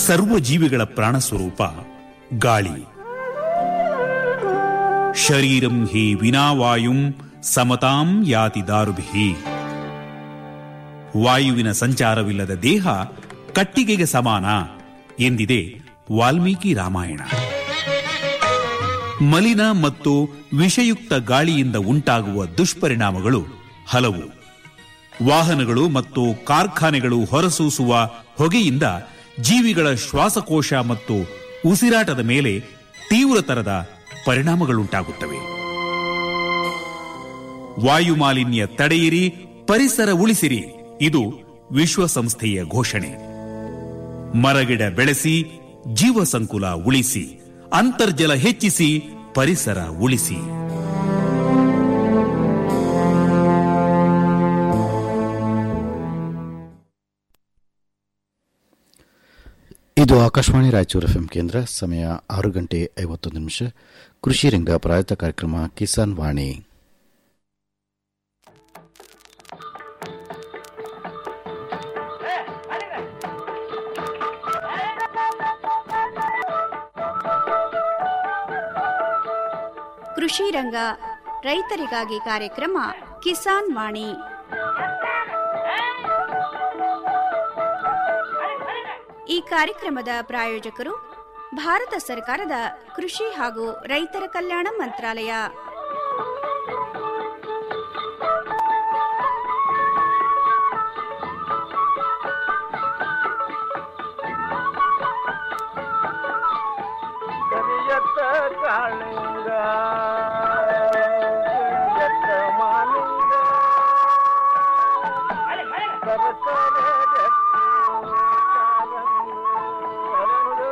ಸರ್ವ ಜೀವಿಗಳ ಪ್ರಾಣ ಸ್ವರೂಪ ಗಾಳಿ ಶರೀರಂ ಹಿ ವಿನಾವಾಯುಂ ಸಮತಾಂ ಯಾತಿ ದಾರುಭಿ ವಾಯುವಿನ ಸಂಚಾರವಿಲ್ಲದ ದೇಹ ಕಟ್ಟಿಗೆಗೆ ಸಮಾನ ಎಂದಿದೆ ವಾಲ್ಮೀಕಿ ರಾಮಾಯಣ ಮಲಿನ ಮತ್ತು ವಿಷಯುಕ್ತ ಗಾಳಿಯಿಂದ ಉಂಟಾಗುವ ದುಷ್ಪರಿಣಾಮಗಳು ಹಲವು ವಾಹನಗಳು ಮತ್ತು ಕಾರ್ಖಾನೆಗಳು ಹೊರಸೂಸುವ ಹೊಗೆಯಿಂದ ಜೀವಿಗಳ ಶ್ವಾಸಕೋಶ ಮತ್ತು ಉಸಿರಾಟದ ಮೇಲೆ ತೀವ್ರತರದ ಪರಿಣಾಮಗಳುಂಟಾಗುತ್ತವೆ ವಾಯು ಮಾಲಿನ್ಯ ತಡೆಯಿರಿ ಪರಿಸರ ಉಳಿಸಿರಿ ಇದು ವಿಶ್ವಸಂಸ್ಥೆಯ ಘೋಷಣೆ ಮರಗಿಡ ಬೆಳೆಸಿ ಜೀವ ಸಂಕುಲ ಉಳಿಸಿ ಅಂತರ್ಜಲ ಹೆಚ್ಚಿಸಿ ಪರಿಸರ ಉಳಿಸಿ ಇದು ಆಕಾಶವಾಣಿ ರಾಯಚೂರು ಎಫ್ಎಂ ಕೇಂದ್ರ ಸಮಯ ಆರು ಗಂಟೆ ಐವತ್ತೊಂದು ನಿಮಿಷ ಕೃಷಿ ರಂಗ ಪ್ರಾಯತ ಕಾರ್ಯಕ್ರಮ ಕಿಸಾನ್ ವಾಣಿ ಕೃಷಿ ರಂಗ ರೈತರಿಗಾಗಿ ಕಾರ್ಯಕ್ರಮ ಕಿಸಾನ್ ವಾಣಿ ಈ ಕಾರ್ಯಕ್ರಮದ ಪ್ರಾಯೋಜಕರು ಭಾರತ ಸರ್ಕಾರದ ಕೃಷಿ ಹಾಗೂ ರೈತರ ಕಲ್ಯಾಣ ಮಂತ್ರಾಲಯ ಕರಿಯತ್ತ ಕಾಳಿಂಗ ಕರಿಯತ್ತ ಮಾಲಿಂಗ ಸರಸರ ಜಟ್ಟಿ ಕಾಲಂದು ಹರಳು.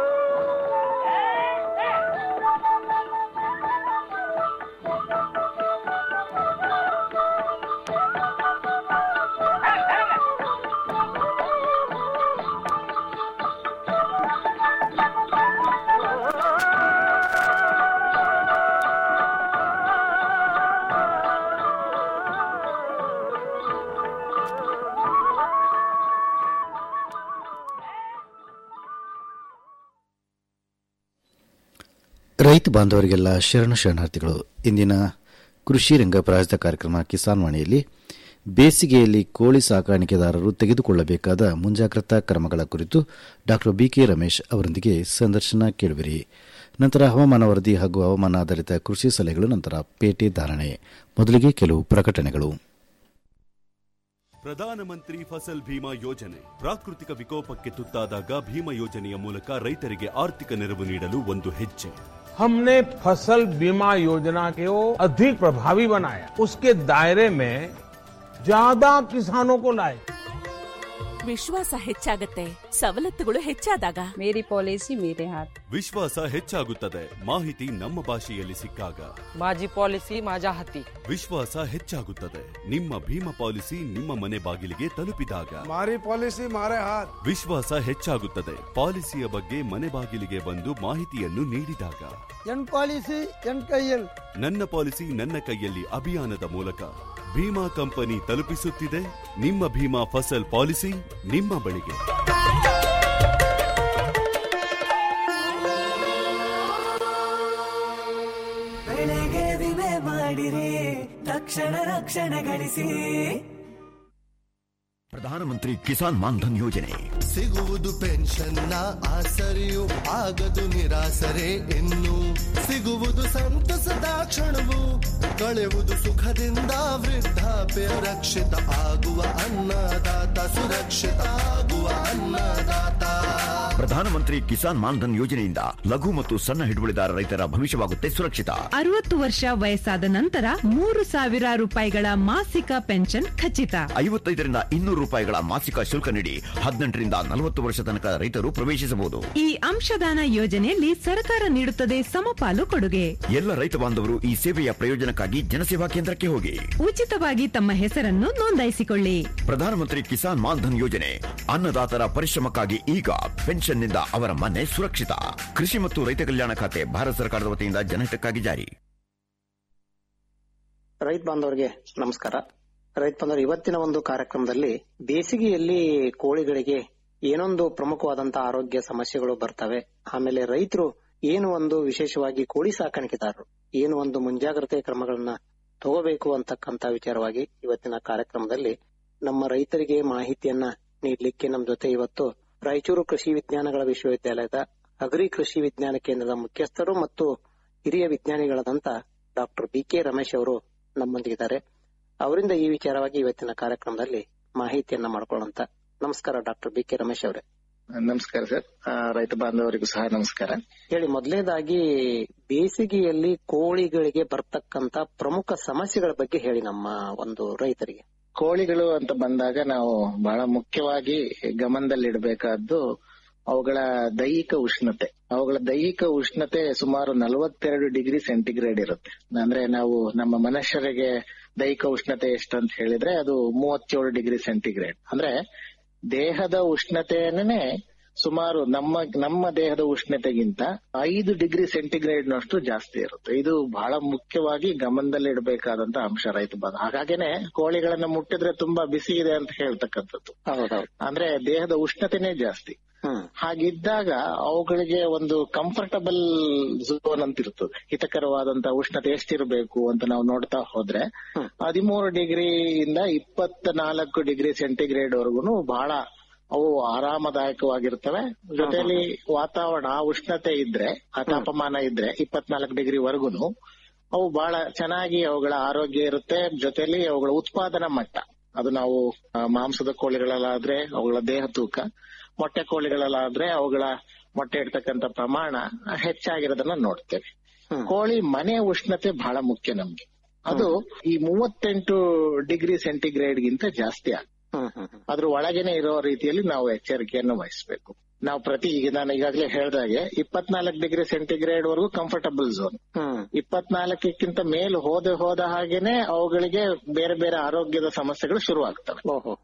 ರೈತ ಬಾಂಧವರಿಗೆಲ್ಲ ಶರಣ ಶರಣಾರ್ಥಿಗಳು ಇಂದಿನ ಕೃಷಿ ರಂಗ ಪ್ರಾಯೋಜಿತ ಕಾರ್ಯಕ್ರಮ ಕಿಸಾನ್ ವಾಣಿಯಲ್ಲಿ ಬೇಸಿಗೆಯಲ್ಲಿ ಕೋಳಿ ಸಾಕಾಣಿಕೆದಾರರು ತೆಗೆದುಕೊಳ್ಳಬೇಕಾದ ಮುಂಜಾಗ್ರತಾ ಕ್ರಮಗಳ ಕುರಿತು ಡಾ ಬಿಕೆ ರಮೇಶ್ ಅವರೊಂದಿಗೆ ಸಂದರ್ಶನ ಕೇಳುವಿರಿ ನಂತರ ಹವಾಮಾನ ವರದಿ ಹಾಗೂ ಹವಾಮಾನ ಆಧಾರಿತ ಕೃಷಿ ಸಲಹೆಗಳು ನಂತರ ಪೇಟೆ ಧಾರಣೆ ಮೊದಲಿಗೆ ಕೆಲವು ಪ್ರಕಟಣೆಗಳು ಪ್ರಧಾನಮಂತ್ರಿ ಫಸಲ್ ಭೀಮಾ ಯೋಜನೆ ಪ್ರಾಕೃತಿಕ ವಿಕೋಪಕ್ಕೆ ತುತ್ತಾದಾಗ ಭೀಮಾ ಯೋಜನೆಯ ಮೂಲಕ ರೈತರಿಗೆ ಆರ್ಥಿಕ ನೆರವು ನೀಡಲು ಒಂದು ಹೆಜ್ಜೆ हमने फसल बीमा योजना को अधिक प्रभावी बनाया उसके दायरे में ज्यादा किसानों को लाए ವಿಶ್ವಾಸ ಹೆಚ್ಚಾಗತ್ತೆ ಸವಲತ್ತುಗಳು ಹೆಚ್ಚಾದಾಗ मेरी पॉलिसी मेरे हाथ ವಿಶ್ವಾಸ ಹೆಚ್ಚಾಗುತ್ತದೆ ಮಾಹಿತಿ ನಮ್ಮ ಭಾಷೆಯಲ್ಲಿ ಸಿಕ್ಕಾಗ माझी पॉलिसी माझ्या हाती ವಿಶ್ವಾಸ ಹೆಚ್ಚಾಗುತ್ತದೆ ನಿಮ್ಮ ಭೀಮಾ ಪಾಲಿಸಿ ನಿಮ್ಮ ಮನೆ ಬಾಗಿಲಿಗೆ ತಲುಪಿದಾಗ મારી પોલિસી મારે હાથ ವಿಶ್ವಾಸ ಹೆಚ್ಚಾಗುತ್ತದೆ ಪಾಲಿಸಿಯ ಬಗ್ಗೆ ಮನೆ ಬಾಗಿಲಿಗೆ ಬಂದು ಮಾಹಿತಿಯನ್ನು ನೀಡಿದಾಗ ಎನ್ ಪಾಲಿಸಿ ಎನ್ ಕೈಯಲ್ಲಿ ನನ್ನ ಪಾಲಿಸಿ ನನ್ನ ಕೈಯಲ್ಲಿ ಅಭಿಯಾನದ ಮೂಲಕ ಭೀಮಾ ಕಂಪನಿ ತಲುಪಿಸುತ್ತಿದೆ ನಿಮ್ಮ ಭೀಮಾ ಫಸಲ್ ಪಾಲಿಸಿ ನಿಮ್ಮ ಬಳಿಗೆ ಬೆಳೆಗೆ ವಿಮೆ ಮಾಡಿರಿ ತಕ್ಷಣ ರಕ್ಷಣೆ ಗಳಿಸಿ ಪ್ರಧಾನಮಂತ್ರಿ ಕಿಸಾನ್ ಮಾನ್ಧನ್ ಯೋಜನೆ ಸಿಗುವುದು ಪೆನ್ಷನ್ನ ಆಸರೆಯು ಆಗದು ನಿರಾಸರೆ ಇನ್ನು ಸಿಗುವುದು ಸಂತಸದ ಕ್ಷಣವು ಕಳೆವುದು ಸುಖದಿಂದ ವೃದ್ಧಾಪ್ಯ ರಕ್ಷಿತ ಆಗುವ ಅನ್ನದಾತ ಸುರಕ್ಷಿತ ಆಗುವ ಅನ್ನದಾತ ಪ್ರಧಾನಮಂತ್ರಿ ಕಿಸಾನ್ ಮಾನ್ಧನ್ ಯೋಜನೆಯಿಂದ ಲಘು ಮತ್ತು ಸಣ್ಣ ಹಿಡುವಳಿದಾರ ರೈತರ ಭವಿಷ್ಯವಾಗುತ್ತೆ ಸುರಕ್ಷಿತ ಅರವತ್ತು ವರ್ಷ ವಯಸ್ಸಾದ ನಂತರ ಮೂರು ಸಾವಿರ ರೂಪಾಯಿಗಳ ಮಾಸಿಕ ಪೆನ್ಷನ್ ಖಚಿತ ಐವತ್ತೈದರಿಂದ ಇನ್ನೂರು ರೂಪಾಯಿಗಳ ಮಾಸಿಕ ಶುಲ್ಕ ನೀಡಿ ಹದಿನೆಂಟರಿಂದ ನಲವತ್ತು ವರ್ಷ ತನಕ ರೈತರು ಪ್ರವೇಶಿಸಬಹುದು ಈ ಅಂಶದಾನ ಯೋಜನೆಯಲ್ಲಿ ಸರ್ಕಾರ ನೀಡುತ್ತದೆ ಸಮಪಾಲು ಕೊಡುಗೆ ಎಲ್ಲ ರೈತ ಬಾಂಧವರು ಈ ಸೇವೆಯ ಪ್ರಯೋಜನಕ್ಕಾಗಿ ಜನಸೇವಾ ಕೇಂದ್ರಕ್ಕೆ ಹೋಗಿ ಉಚಿತವಾಗಿ ತಮ್ಮ ಹೆಸರನ್ನು ನೋಂದಾಯಿಸಿಕೊಳ್ಳಿ ಪ್ರಧಾನಮಂತ್ರಿ ಕಿಸಾನ್ ಮಾನ್ಧನ್ ಯೋಜನೆ ಅನ್ನದಾತರ ಪರಿಶ್ರಮಕ್ಕಾಗಿ ಈಗ ಪೆನ್ಷನ್ನಿಂದ ಅವರ ಮನೆ ಸುರಕ್ಷಿತ ಕೃಷಿ ಮತ್ತು ರೈತ ಕಲ್ಯಾಣ ಖಾತೆ ಭಾರತ ಸರ್ಕಾರದ ವತಿಯಿಂದ ಜನಹಿತಕ್ಕಾಗಿ ಜಾರಿ ರೈತ ಬಾಂಧವರಿಗೆ ನಮಸ್ಕಾರ ರೈತ ಬಾಂಧವರು ಇವತ್ತಿನ ಒಂದು ಕಾರ್ಯಕ್ರಮದಲ್ಲಿ ಬೇಸಿಗೆಯಲ್ಲಿ ಕೋಳಿಗಳಿಗೆ ಏನೊಂದು ಪ್ರಮುಖವಾದಂತಹ ಆರೋಗ್ಯ ಸಮಸ್ಯೆಗಳು ಬರ್ತವೆ ಆಮೇಲೆ ರೈತರು ಏನು ಒಂದು ವಿಶೇಷವಾಗಿ ಕೋಳಿ ಸಾಕಾಣಿಕೆದಾರರು ಏನು ಒಂದು ಮುಂಜಾಗ್ರತೆ ಕ್ರಮಗಳನ್ನ ತಗೋಬೇಕು ಅಂತಕ್ಕಂತ ವಿಚಾರವಾಗಿ ಇವತ್ತಿನ ಕಾರ್ಯಕ್ರಮದಲ್ಲಿ ನಮ್ಮ ರೈತರಿಗೆ ಮಾಹಿತಿಯನ್ನ ನೀಡಲಿಕ್ಕೆ ನಮ್ಮ ಜೊತೆ ಇವತ್ತು ರಾಯಚೂರು ಕೃಷಿ ವಿಜ್ಞಾನಗಳ ವಿಶ್ವವಿದ್ಯಾಲಯದ ಅಗ್ರಿ ಕೃಷಿ ವಿಜ್ಞಾನ ಕೇಂದ್ರದ ಮುಖ್ಯಸ್ಥರು ಮತ್ತು ಹಿರಿಯ ವಿಜ್ಞಾನಿಗಳಾದಂತ ಡಾಕ್ಟರ್ ಬಿ ಕೆ ರಮೇಶ್ ಅವರು ನಮ್ಮೊಂದಿಗಿದ್ದಾರೆ ಅವರಿಂದ ಈ ವಿಚಾರವಾಗಿ ಇವತ್ತಿನ ಕಾರ್ಯಕ್ರಮದಲ್ಲಿ ಮಾಹಿತಿಯನ್ನ ಮಾಡ್ಕೊಳ್ಳೋಂತ ನಮಸ್ಕಾರ ಡಾಕ್ಟರ್ ಬಿ ಕೆ ರಮೇಶ್ ಅವರೇ ನಮಸ್ಕಾರ ಸರ್ ಆ, ರೈತ ಬಾಂಧವರಿಗೂ ಸಹ ನಮಸ್ಕಾರ ಹೇಳಿ ಮೊದಲನೇದಾಗಿ ಬೇಸಿಗೆಯಲ್ಲಿ ಕೋಳಿಗಳಿಗೆ ಬರ್ತಕ್ಕಂತ ಪ್ರಮುಖ ಸಮಸ್ಯೆಗಳ ಬಗ್ಗೆ ಹೇಳಿ ನಮ್ಮ ಒಂದು ರೈತರಿಗೆ ಕೋಳಿಗಳು ಅಂತ ಬಂದಾಗ ನಾವು ಬಹಳ ಮುಖ್ಯವಾಗಿ ಗಮನದಲ್ಲಿಡಬೇಕಾದ್ದು ಅವುಗಳ ದೈಹಿಕ ಉಷ್ಣತೆ ಅವುಗಳ ದೈಹಿಕ ಉಷ್ಣತೆ ಸುಮಾರು ನಲವತ್ತೆರಡು ಡಿಗ್ರಿ ಸೆಂಟಿಗ್ರೇಡ್ ಇರುತ್ತೆ ಅಂದ್ರೆ ನಾವು ನಮ್ಮ ಮನುಷ್ಯರಿಗೆ ದೈಹಿಕ ಉಷ್ಣತೆ ಎಷ್ಟು ಅಂತ ಹೇಳಿದ್ರೆ ಅದು ಮೂವತ್ತೇಳು ಡಿಗ್ರಿ ಸೆಂಟಿಗ್ರೇಡ್ ಅಂದ್ರೆ ದೇಹದ ಉಷ್ಣತೆಯನ್ನೇ ಸುಮಾರು ನಮ್ಮ ನಮ್ಮ ದೇಹದ ಉಷ್ಣತೆಗಿಂತ ಐದು ಡಿಗ್ರಿ ಸೆಂಟಿಗ್ರೇಡ್ ನಷ್ಟು ಜಾಸ್ತಿ ಇರುತ್ತೆ ಇದು ಬಹಳ ಮುಖ್ಯವಾಗಿ ಗಮನದಲ್ಲಿಡಬೇಕಾದಂತ ಅಂಶ ರೈತ ಬಾಂಧ ಹಾಗಾಗೇನೆ ಕೋಳಿಗಳನ್ನ ಮುಟ್ಟಿದ್ರೆ ತುಂಬಾ ಬಿಸಿ ಇದೆ ಅಂತ ಹೇಳ್ತಕ್ಕಂಥದ್ದು ಹೌದೌದು ಅಂದ್ರೆ ದೇಹದ ಉಷ್ಣತೆನೇ ಜಾಸ್ತಿ ಹಾಗಿದ್ದಾಗ ಅವುಗಳಿಗೆ ಒಂದು ಕಂಫರ್ಟಬಲ್ ಝೋನ್ ಅಂತ ಇರ್ತದೆ ಹಿತಕರವಾದಂತ ಉಷ್ಣತೆ ಎಷ್ಟಿರಬೇಕು ಅಂತ ನಾವು ನೋಡ್ತಾ ಹೋದ್ರೆ ಹದಿಮೂರು ಡಿಗ್ರಿಯಿಂದ ಇಪ್ಪತ್ತ ನಾಲ್ಕು ಡಿಗ್ರಿ ಸೆಂಟಿಗ್ರೇಡ್ ವರೆಗೂ ಬಹಳ ಅವು ಆರಾಮದಾಯಕವಾಗಿರ್ತವೆ ಜೊತೆಲಿ ವಾತಾವರಣ ಆ ಉಷ್ಣತೆ ಇದ್ರೆ ಆ ತಾಪಮಾನ ಇದ್ರೆ ಇಪ್ಪತ್ನಾಲ್ಕು ಡಿಗ್ರಿ ವರ್ಗುನು ಅವು ಬಹಳ ಚೆನ್ನಾಗಿ ಅವುಗಳ ಆರೋಗ್ಯ ಇರುತ್ತೆ ಜೊತೆಲಿ ಅವುಗಳ ಉತ್ಪಾದನಾ ಮಟ್ಟ ಅದು ನಾವು ಆ, ಮಾಂಸದ ಕೋಳಿಗಳಲ್ಲಾದ್ರೆ ಅವುಗಳ ದೇಹ ತೂಕ ಮೊಟ್ಟೆ ಕೋಳಿಗಳಲ್ಲಾದ್ರೆ ಅವುಗಳ ಮೊಟ್ಟೆ ಇಡ್ತಕ್ಕಂತ ಪ್ರಮಾಣ ಹೆಚ್ಚಾಗಿರೋದನ್ನ ನೋಡ್ತೇವೆ ಕೋಳಿ ಮನೆ ಉಷ್ಣತೆ ಬಹಳ ಮುಖ್ಯ ನಮ್ಗೆ ಅದು ಈ ಮೂವತ್ತೆಂಟು ಡಿಗ್ರಿ ಸೆಂಟಿಗ್ರೇಡ್ ಗಿಂತ ಜಾಸ್ತಿ ಆಗ ಅದ್ರ ಒಳಗೇನೆ ಇರೋ ರೀತಿಯಲ್ಲಿ ನಾವು ಎಚ್ಚರಿಕೆಯನ್ನು ವಹಿಸಬೇಕು ನಾವು ಪ್ರತಿ ಈಗ ನಾನು ಈಗಾಗಲೇ ಹೇಳ್ದಾಗೆ ಇಪ್ಪತ್ನಾಲ್ಕು ಡಿಗ್ರಿ ಸೆಂಟಿಗ್ರೇಡ್ ವರೆಗೂ ಕಂಫರ್ಟಬಲ್ ಝೋನ್ ಇಪ್ಪತ್ನಾಲ್ಕಕ್ಕಿಂತ ಮೇಲೆ ಹೋದ ಹೋದ ಹಾಗೇನೆ ಅವುಗಳಿಗೆ ಬೇರೆ ಬೇರೆ ಆರೋಗ್ಯದ ಸಮಸ್ಯೆಗಳು ಶುರುವಾಗ್ತವೆ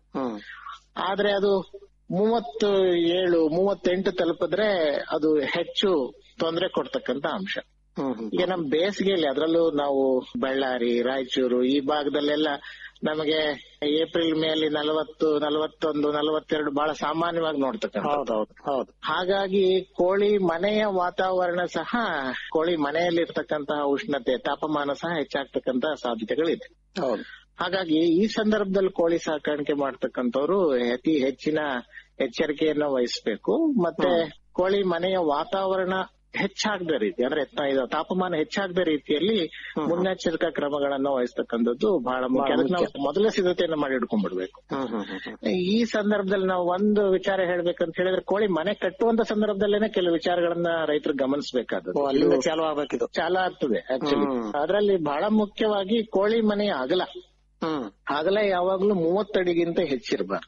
ಆದ್ರೆ ಅದು ಮೂವತ್ತು ಏಳು ಮೂವತ್ತೆಂಟು ತಲುಪಿದ್ರೆ ಅದು ಹೆಚ್ಚು ತೊಂದರೆ ಕೊಡ್ತಕ್ಕಂತ ಅಂಶ ಈಗ ನಮ್ ಬೇಸಿಗೆಯಲ್ಲಿ ಅದರಲ್ಲೂ ನಾವು ಬಳ್ಳಾರಿ ರಾಯಚೂರು ಈ ಭಾಗದಲ್ಲೆಲ್ಲ ನಮಗೆ ಏಪ್ರಿಲ್ ಮೇಲಿ ನಲವತ್ತು ನಲವತ್ತೊಂದು ನಲವತ್ತೆರಡು ಬಹಳ ಸಾಮಾನ್ಯವಾಗಿ ನೋಡ್ತಕ್ಕಂಥ ಹೌದೌದು ಹೌದು ಹಾಗಾಗಿ ಕೋಳಿ ಮನೆಯ ವಾತಾವರಣ ಸಹ ಕೋಳಿ ಮನೆಯಲ್ಲಿ ಇರ್ತಕ್ಕಂತಹ ಉಷ್ಣತೆ ತಾಪಮಾನ ಸಹ ಹೆಚ್ಚಾಗ್ತಕ್ಕಂತಹ ಸಾಧ್ಯತೆಗಳಿದೆ ಹೌದು ಹಾಗಾಗಿ ಈ ಸಂದರ್ಭದಲ್ಲಿ ಕೋಳಿ ಸಾಕಾಣಿಕೆ ಮಾಡ್ತಕ್ಕಂಥವ್ರು ಅತಿ ಹೆಚ್ಚಿನ ಎಚ್ಚರಿಕೆಯನ್ನ ವಹಿಸಬೇಕು ಮತ್ತೆ ಕೋಳಿ ಮನೆಯ ವಾತಾವರಣ ಹೆಚ್ಚಾಗದ ರೀತಿ ಅಂದ್ರೆ ತ- ಇದು ತಾಪಮಾನ ಹೆಚ್ಚಾಗದ ರೀತಿಯಲ್ಲಿ ಮುನ್ನೆಚ್ಚರಿಕಾ ಕ್ರಮಗಳನ್ನ ವಹಿಸ್ತಕ್ಕಂಥದ್ದು ಬಹಳ ಮುಖ್ಯ ಅದಕ್ಕೆ ನಾವು ಮೊದಲೇ ಸಿದ್ಧತೆಯನ್ನ ಮಾಡಿ ಇಟ್ಕೊಂಡ್ಬಿಡ್ಬೇಕು ಈ ಸಂದರ್ಭದಲ್ಲಿ ನಾವು ಒಂದು ವಿಚಾರ ಹೇಳ್ಬೇಕಂತ ಹೇಳಿದ್ರೆ ಕೋಳಿ ಮನೆ ಕಟ್ಟುವಂತ ಸಂದರ್ಭದಲ್ಲೇನೆ ಕೆಲವು ವಿಚಾರಗಳನ್ನ ರೈತರು ಗಮನಿಸಬೇಕಾದದ್ದು ಅಲ್ಲಿಂದ ಚಾಲು ಆಗ್ಬೇಕಿದು ಚಾಲ ಆಗ್ತದೆ ಆಕ್ಚುಲಿ ಅದರಲ್ಲಿ ಬಹಳ ಮುಖ್ಯವಾಗಿ ಕೋಳಿ ಮನೆಯ ಅಗಲ ಅಗಲ ಯಾವಾಗ್ಲೂ ಮೂವತ್ತಡಿಗಿಂತ ಹೆಚ್ಚಿರಬಾರ್ದು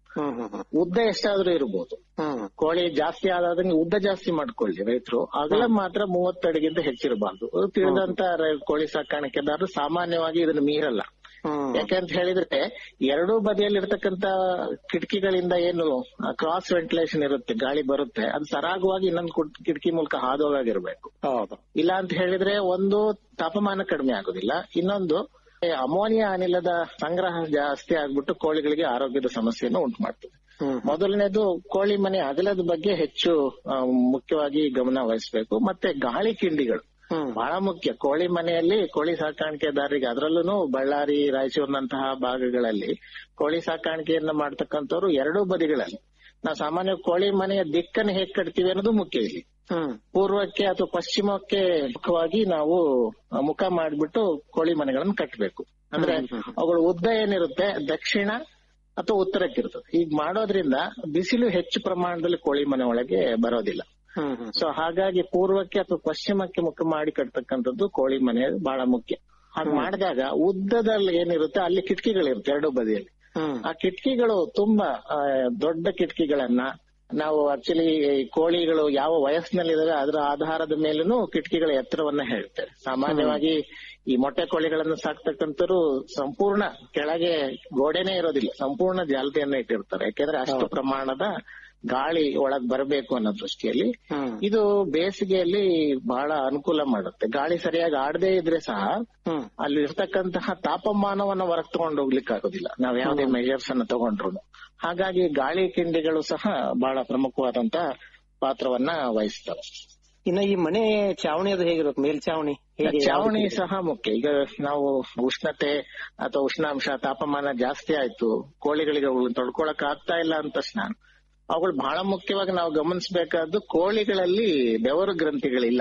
ಉದ್ದ ಎಷ್ಟಾದ್ರೂ ಇರಬಹುದು ಕೋಳಿ ಜಾಸ್ತಿ ಆದಂಗೆ ಉದ್ದ ಜಾಸ್ತಿ ಮಾಡ್ಕೊಳ್ಳಿ ರೈತರು ಅಗಲ ಮಾತ್ರ ಮೂವತ್ತಡಿಗಿಂತ ಹೆಚ್ಚಿರಬಾರ್ದು ಅದು ತಿಳಿದಂತ ರೈ- ಕೋಳಿ ಸಾಕಾಣಿಕೆದಾರರು ಸಾಮಾನ್ಯವಾಗಿ ಇದನ್ನ ಮೀರಲ್ಲ ಯಾಕಂತ ಹೇಳಿದ್ರೆ ಎರಡೂ ಬದಿಯಲ್ಲಿ ಇರ್ತಕ್ಕಂತ ಕಿಟಕಿಗಳಿಂದ ಏನು ಕ್ರಾಸ್ ವೆಂಟಿಲೇಷನ್ ಇರುತ್ತೆ ಗಾಳಿ ಬರುತ್ತೆ ಅದು ಸರಾಗವಾಗಿ ಇನ್ನೊಂದು ಕುಡ್- ಕಿಟಕಿ ಮೂಲಕ ಹಾದೋಗಾಗಿರ್ಬೇಕು ಹೌದು ಇಲ್ಲ ಅಂತ ಹೇಳಿದ್ರೆ ಒಂದು ತಾಪಮಾನ ಕಡಿಮೆ ಆಗೋದಿಲ್ಲ ಇನ್ನೊಂದು ಈ ಅಮೋನಿಯಾ ಅನಿಲದ ಸಂಗ್ರಹ ಜಾಸ್ತಿ ಆಗ್ಬಿಟ್ಟು ಕೋಳಿಗಳಿಗೆ ಆರೋಗ್ಯದ ಸಮಸ್ಯೆಯನ್ನು ಉಂಟು ಮಾಡ್ತದೆ ಮೊದಲನೇದು ಕೋಳಿ ಮನೆ ಅಗಲದ ಬಗ್ಗೆ ಹೆಚ್ಚು ಆ, ಮುಖ್ಯವಾಗಿ ಗಮನ ವಹಿಸಬೇಕು ಮತ್ತೆ ಗಾಳಿ ಕಿಂಡಿಗಳು ಬಹಳ ಮುಖ್ಯ ಕೋಳಿ ಮನೆಯಲ್ಲಿ ಕೋಳಿ ಸಾಕಾಣಿಕೆದಾರರಿಗೆ ಅದರಲ್ಲೂ ಬಳ್ಳಾರಿ ರಾಯಚೂರಿನಂತಹ ಭಾಗಗಳಲ್ಲಿ ಕೋಳಿ ಸಾಕಾಣಿಕೆಯನ್ನ ಮಾಡ್ತಕ್ಕಂಥವ್ರು ಎರಡೂ ಬದಿಗಳಲ್ಲಿ ನಾವು ಸಾಮಾನ್ಯ ಕೋಳಿ ಮನೆಯ ದಿಕ್ಕನ್ನು ಹೇಗ್ ಕಟ್ತೀವಿ ಅನ್ನೋದು ಮುಖ್ಯ ಇಲ್ಲಿ ಪೂರ್ವಕ್ಕೆ ಅಥವಾ ಪಶ್ಚಿಮಕ್ಕೆ ಮುಖವಾಗಿ ನಾವು ಮುಖ ಮಾಡಿಬಿಟ್ಟು ಕೋಳಿ ಮನೆಗಳನ್ನು ಕಟ್ಟಬೇಕು ಅಂದ್ರೆ ಅವುಗಳ ಉದ್ದ ಏನಿರುತ್ತೆ ದಕ್ಷಿಣ ಅಥವಾ ಉತ್ತರಕ್ಕಿರ್ತದೆ ಈಗ ಮಾಡೋದ್ರಿಂದ ಬಿಸಿಲು ಹೆಚ್ಚು ಪ್ರಮಾಣದಲ್ಲಿ ಕೋಳಿ ಮನೆ ಒಳಗೆ ಬರೋದಿಲ್ಲ ಸೊ ಹಾಗಾಗಿ ಪೂರ್ವಕ್ಕೆ ಅಥವಾ ಪಶ್ಚಿಮಕ್ಕೆ ಮುಖ ಮಾಡಿ ಕಟ್ತಕ್ಕಂಥದ್ದು ಕೋಳಿ ಮನೆ ಬಹಳ ಮುಖ್ಯ ಹಾಗೆ ಮಾಡಿದಾಗ ಉದ್ದದಲ್ಲಿ ಏನಿರುತ್ತೆ ಅಲ್ಲಿ ಕಿಟಕಿಗಳಿರುತ್ತೆ ಎರಡು ಬದಿಯಲ್ಲಿ ಆ ಕಿಟಕಿಗಳು ತುಂಬಾ ಆ, ದೊಡ್ಡ ಕಿಟಕಿಗಳನ್ನ ನಾವು ಆಕ್ಚುಲಿ ಕೋಳಿಗಳು ಯಾವ ವಯಸ್ಸಿನಲ್ಲಿದಾವೆ ಅದರ ಆಧಾರದ ಮೇಲೂ ಕಿಟಕಿಗಳ ಎತ್ತರವನ್ನ ಹೇಳ್ತೇವೆ ಸಾಮಾನ್ಯವಾಗಿ ಈ ಮೊಟ್ಟೆ ಕೋಳಿಗಳನ್ನು ಸಾಕ್ತಕ್ಕಂಥವ್ರು ಸಂಪೂರ್ಣ ಕೆಳಗೆ ಗೋಡೆನೇ ಇರೋದಿಲ್ಲ ಸಂಪೂರ್ಣ ಜಾಲತೆಯನ್ನ ಇಟ್ಟಿರ್ತಾರೆ ಯಾಕೆಂದ್ರೆ ಅಷ್ಟು ಪ್ರಮಾಣದ ಗಾಳಿ ಒಳಗ್ ಬರಬೇಕು ಅನ್ನೋ ದೃಷ್ಟಿಯಲ್ಲಿ ಇದು ಬೇಸಿಗೆಯಲ್ಲಿ ಬಹಳ ಅನುಕೂಲ ಮಾಡುತ್ತೆ ಗಾಳಿ ಸರಿಯಾಗಿ ಆಡದೇ ಇದ್ರೆ ಸಹ ಅಲ್ಲಿ ಇರ್ತಕ್ಕಂತಹ ತಾಪಮಾನವನ್ನ ಹೊರಗೆ ತಗೊಂಡು ಹೋಗ್ಲಿಕ್ಕೆ ಆಗೋದಿಲ್ಲ ನಾವ್ ಯಾವುದೇ ಮೆಜರ್ಸ್ ಅನ್ನ ತಗೊಂಡ್ರು ಹಾಗಾಗಿ ಗಾಳಿ ಕಿಂಡಿಗಳು ಸಹ ಬಹಳ ಪ್ರಮುಖವಾದಂತ ಪಾತ್ರವನ್ನ ವಹಿಸ್ತವೆ ಇನ್ನ ಈ ಮನೆ ಚಾವಣಿ ಅದು ಹೇಗಿರುತ್ತೆ ಮೇಲ್ಚಾವಣಿ ಹೇಗೆ ಚಾವಣಿ ಯಾವ್ದು? ಸಹ ಮುಖ್ಯ ಈಗ ನಾವು ಉಷ್ಣತೆ ಅಥವಾ ಉಷ್ಣಾಂಶ ತಾಪಮಾನ ಜಾಸ್ತಿ ಆಯ್ತು ಕೋಳಿಗಳಿಗೆ ಅವುಗಳನ್ನ ತಡ್ಕೊಳಕ್ ಆಗ್ತಾ ಇಲ್ಲ ಅಂದ ತಕ್ಷಣ ಅವುಗಳು ಬಹಳ ಮುಖ್ಯವಾಗಿ ನಾವು ಗಮನಿಸಬೇಕಾದ್ದು ಕೋಳಿಗಳಲ್ಲಿ ಬೆವರು ಗ್ರಂಥಿಗಳಿಲ್ಲ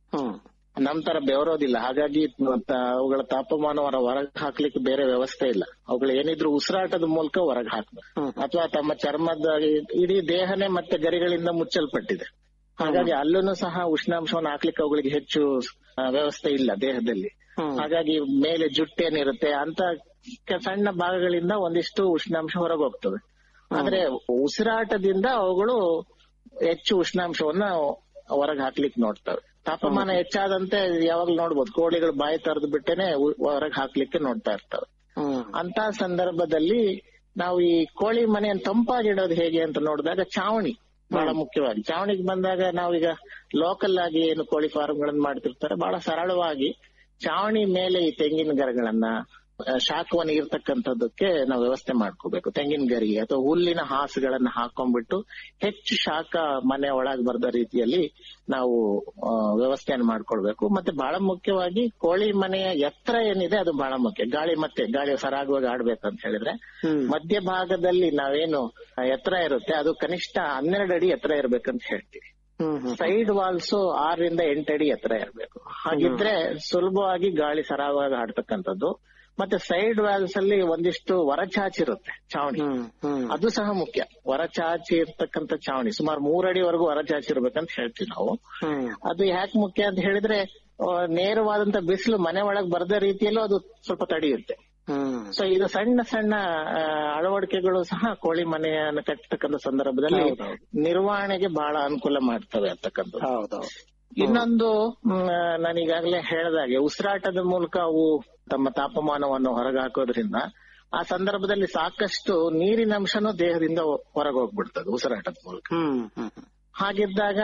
ನಮ್ ತರ ಬೆವರೋದಿಲ್ಲ ಹಾಗಾಗಿ ತ- ಅವುಗಳ ತಾಪಮಾನವನ್ನ ಹೊರಗೆ ಹಾಕ್ಲಿಕ್ಕೆ ಬೇರೆ ವ್ಯವಸ್ಥೆ ಇಲ್ಲ ಅವುಗಳು ಏನಿದ್ರು ಉಸಿರಾಟದ ಮೂಲಕ ಹೊರಗೆ ಹಾಕ್ಬೇಕು ಅಥವಾ ತಮ್ಮ ಚರ್ಮದ ಇಡೀ ದೇಹನೇ ಮತ್ತೆ ಗರಿಗಳಿಂದ ಮುಚ್ಚಲ್ಪಟ್ಟಿದೆ ಹಾಗಾಗಿ ಅಲ್ಲೂ ಸಹ ಉಷ್ಣಾಂಶವನ್ನು ಹಾಕ್ಲಿಕ್ಕೆ ಅವುಗಳಿಗೆ ಹೆಚ್ಚು ಆ, ವ್ಯವಸ್ಥೆ ಇಲ್ಲ ದೇಹದಲ್ಲಿ ಹಾಗಾಗಿ ಮೇಲೆ ಜುಟ್ಟೇನಿರುತ್ತೆ ಅಂತ ಕ- ಸಣ್ಣ ಭಾಗಗಳಿಂದ ಒಂದಿಷ್ಟು ಉಷ್ಣಾಂಶ ಹೊರಗೆ ಹೋಗ್ತದೆ ಆದ್ರೆ ಉಸಿರಾಟದಿಂದ ಅವುಗಳು ಹೆಚ್ಚು ಉಷ್ಣಾಂಶವನ್ನ ಹೊರಗೆ ಹಾಕ್ಲಿಕ್ಕೆ ನೋಡ್ತವೆ ತಾಪಮಾನ ಹೆಚ್ಚಾದಂತೆ ಯಾವಾಗ್ಲೂ ನೋಡ್ಬೋದು ಕೋಳಿಗಳು ಬಾಯಿ ತರದು ಬಿಟ್ಟೇನೆ ಹೊರಗೆ ಹಾಕ್ಲಿಕ್ಕೆ ನೋಡ್ತಾ ಇರ್ತವೆ ಅಂತ ಸಂದರ್ಭದಲ್ಲಿ ನಾವು ಈ ಕೋಳಿ ಮನೆಯನ್ನು ತಂಪಾಗಿಡೋದು ಹೇಗೆ ಅಂತ ನೋಡಿದಾಗ ಚಾವಣಿ ಬಹಳ ಮುಖ್ಯವಾಗಿ ಚಾವಣಿಗೆ ಬಂದಾಗ ನಾವೀಗ ಲೋಕಲ್ ಆಗಿ ಏನು ಕೋಳಿ ಫಾರ್ಮ್ಗಳನ್ನ ಮಾಡ್ತಿರ್ತಾರೆ ಬಹಳ ಸರಳವಾಗಿ ಚಾವಣಿ ಮೇಲೆ ಈ ತೆಂಗಿನ ಗರಗಳನ್ನ ಆ, ಶಾಖವನ್ನು ಇರ್ತಕ್ಕಂಥದ್ದಕ್ಕೆ ನಾವು ವ್ಯವಸ್ಥೆ ಮಾಡ್ಕೋಬೇಕು ತೆಂಗಿನ ಗರಿ ಅಥವಾ ಹುಲ್ಲಿನ ಹಾಸುಗಳನ್ನ ಹಾಕೊಂಡ್ಬಿಟ್ಟು ಹೆಚ್ಚು ಶಾಖ ಮನೆ ಒಳಗ್ ಬರದ ರೀತಿಯಲ್ಲಿ ನಾವು ಆ, ವ್ಯವಸ್ಥೆಯನ್ನು ಮಾಡ್ಕೊಳ್ಬೇಕು ಮತ್ತೆ ಬಹಳ ಮುಖ್ಯವಾಗಿ ಕೋಳಿ ಮನೆಯ ಎತ್ತರ ಏನಿದೆ ಅದು ಬಹಳ ಮುಖ್ಯ ಗಾಳಿ ಮತ್ತೆ ಗಾಳಿ ಸರಾಗವಾಗಿ ಆಡ್ಬೇಕಂತ ಹೇಳಿದ್ರೆ ಮಧ್ಯ ಭಾಗದಲ್ಲಿ ನಾವೇನು ಎತ್ತರ ಇರುತ್ತೆ ಅದು ಕನಿಷ್ಠ ಹನ್ನೆರಡು ಅಡಿ ಎತ್ತರ ಇರ್ಬೇಕಂತ ಹೇಳ್ತೀವಿ ಸೈಡ್ ವಾಲ್ಸ್ ಆರರಿಂದ ಎಂಟು ಅಡಿ ಎತ್ತರ ಇರಬೇಕು ಹಾಗಿದ್ರೆ ಸುಲಭವಾಗಿ ಗಾಳಿ ಸರಾಗವಾಗಿ ಆಡ್ತಕ್ಕಂಥದ್ದು ಮತ್ತೆ ಸೈಡ್ ವಾಲ್ಸ್ ಅಲ್ಲಿ ಒಂದಿಷ್ಟು ಹೊರಚಾಚಿರುತ್ತೆ ಚಾವಣಿ ಅದು ಸಹ ಮುಖ್ಯ ಹೊರಚಾಚಿ ಇರ್ತಕ್ಕಂಥ ಚಾವಣಿ ಸುಮಾರು ಮೂರಡಿವರೆಗೂ ಹೊರಚಾಚಿ ಇರ್ಬೇಕಂತ ಹೇಳ್ತೀವಿ ನಾವು ಅದು ಯಾಕೆ ಮುಖ್ಯ ಅಂತ ಹೇಳಿದ್ರೆ ಆ, ನೇರವಾದಂತ ಬಿಸಿಲು ಮನೆ ಒಳಗ್ ಬರದ ರೀತಿಯಲ್ಲೂ ಅದು ಸ್ವಲ್ಪ ತಡೆಯುತ್ತೆ ಸೊ ಇದು ಸಣ್ಣ ಸಣ್ಣ ಆ, ಅಳವಡಿಕೆಗಳು ಸಹ ಕೋಳಿ ಮನೆಯನ್ನು ಕಟ್ಟತಕ್ಕಂಥ ಸಂದರ್ಭದಲ್ಲಿ ನಿರ್ವಹಣೆಗೆ ಬಹಳ ಅನುಕೂಲ ಮಾಡ್ತವೆ ಅಂತಕ್ಕಂಥದ್ದು ಇನ್ನೊಂದು ಮ್, ನಾನೀಗಾಗಲೇ ಹೇಳ್ದಾಗೆ ಉಸಿರಾಟದ ಮೂಲಕ ಅವು ತಮ್ಮ ತಾಪಮಾನವನ್ನು ಹೊರಗೆ ಹಾಕೋದ್ರಿಂದ ಆ ಸಂದರ್ಭದಲ್ಲಿ ಸಾಕಷ್ಟು ನೀರಿನ ಅಂಶನೂ ದೇಹದಿಂದ ಹೊರಗೆ ಹೋಗ್ಬಿಡ್ತದೆ ಉಸಿರಾಟದ ಮೂಲಕ ಹಾಗಿದ್ದಾಗ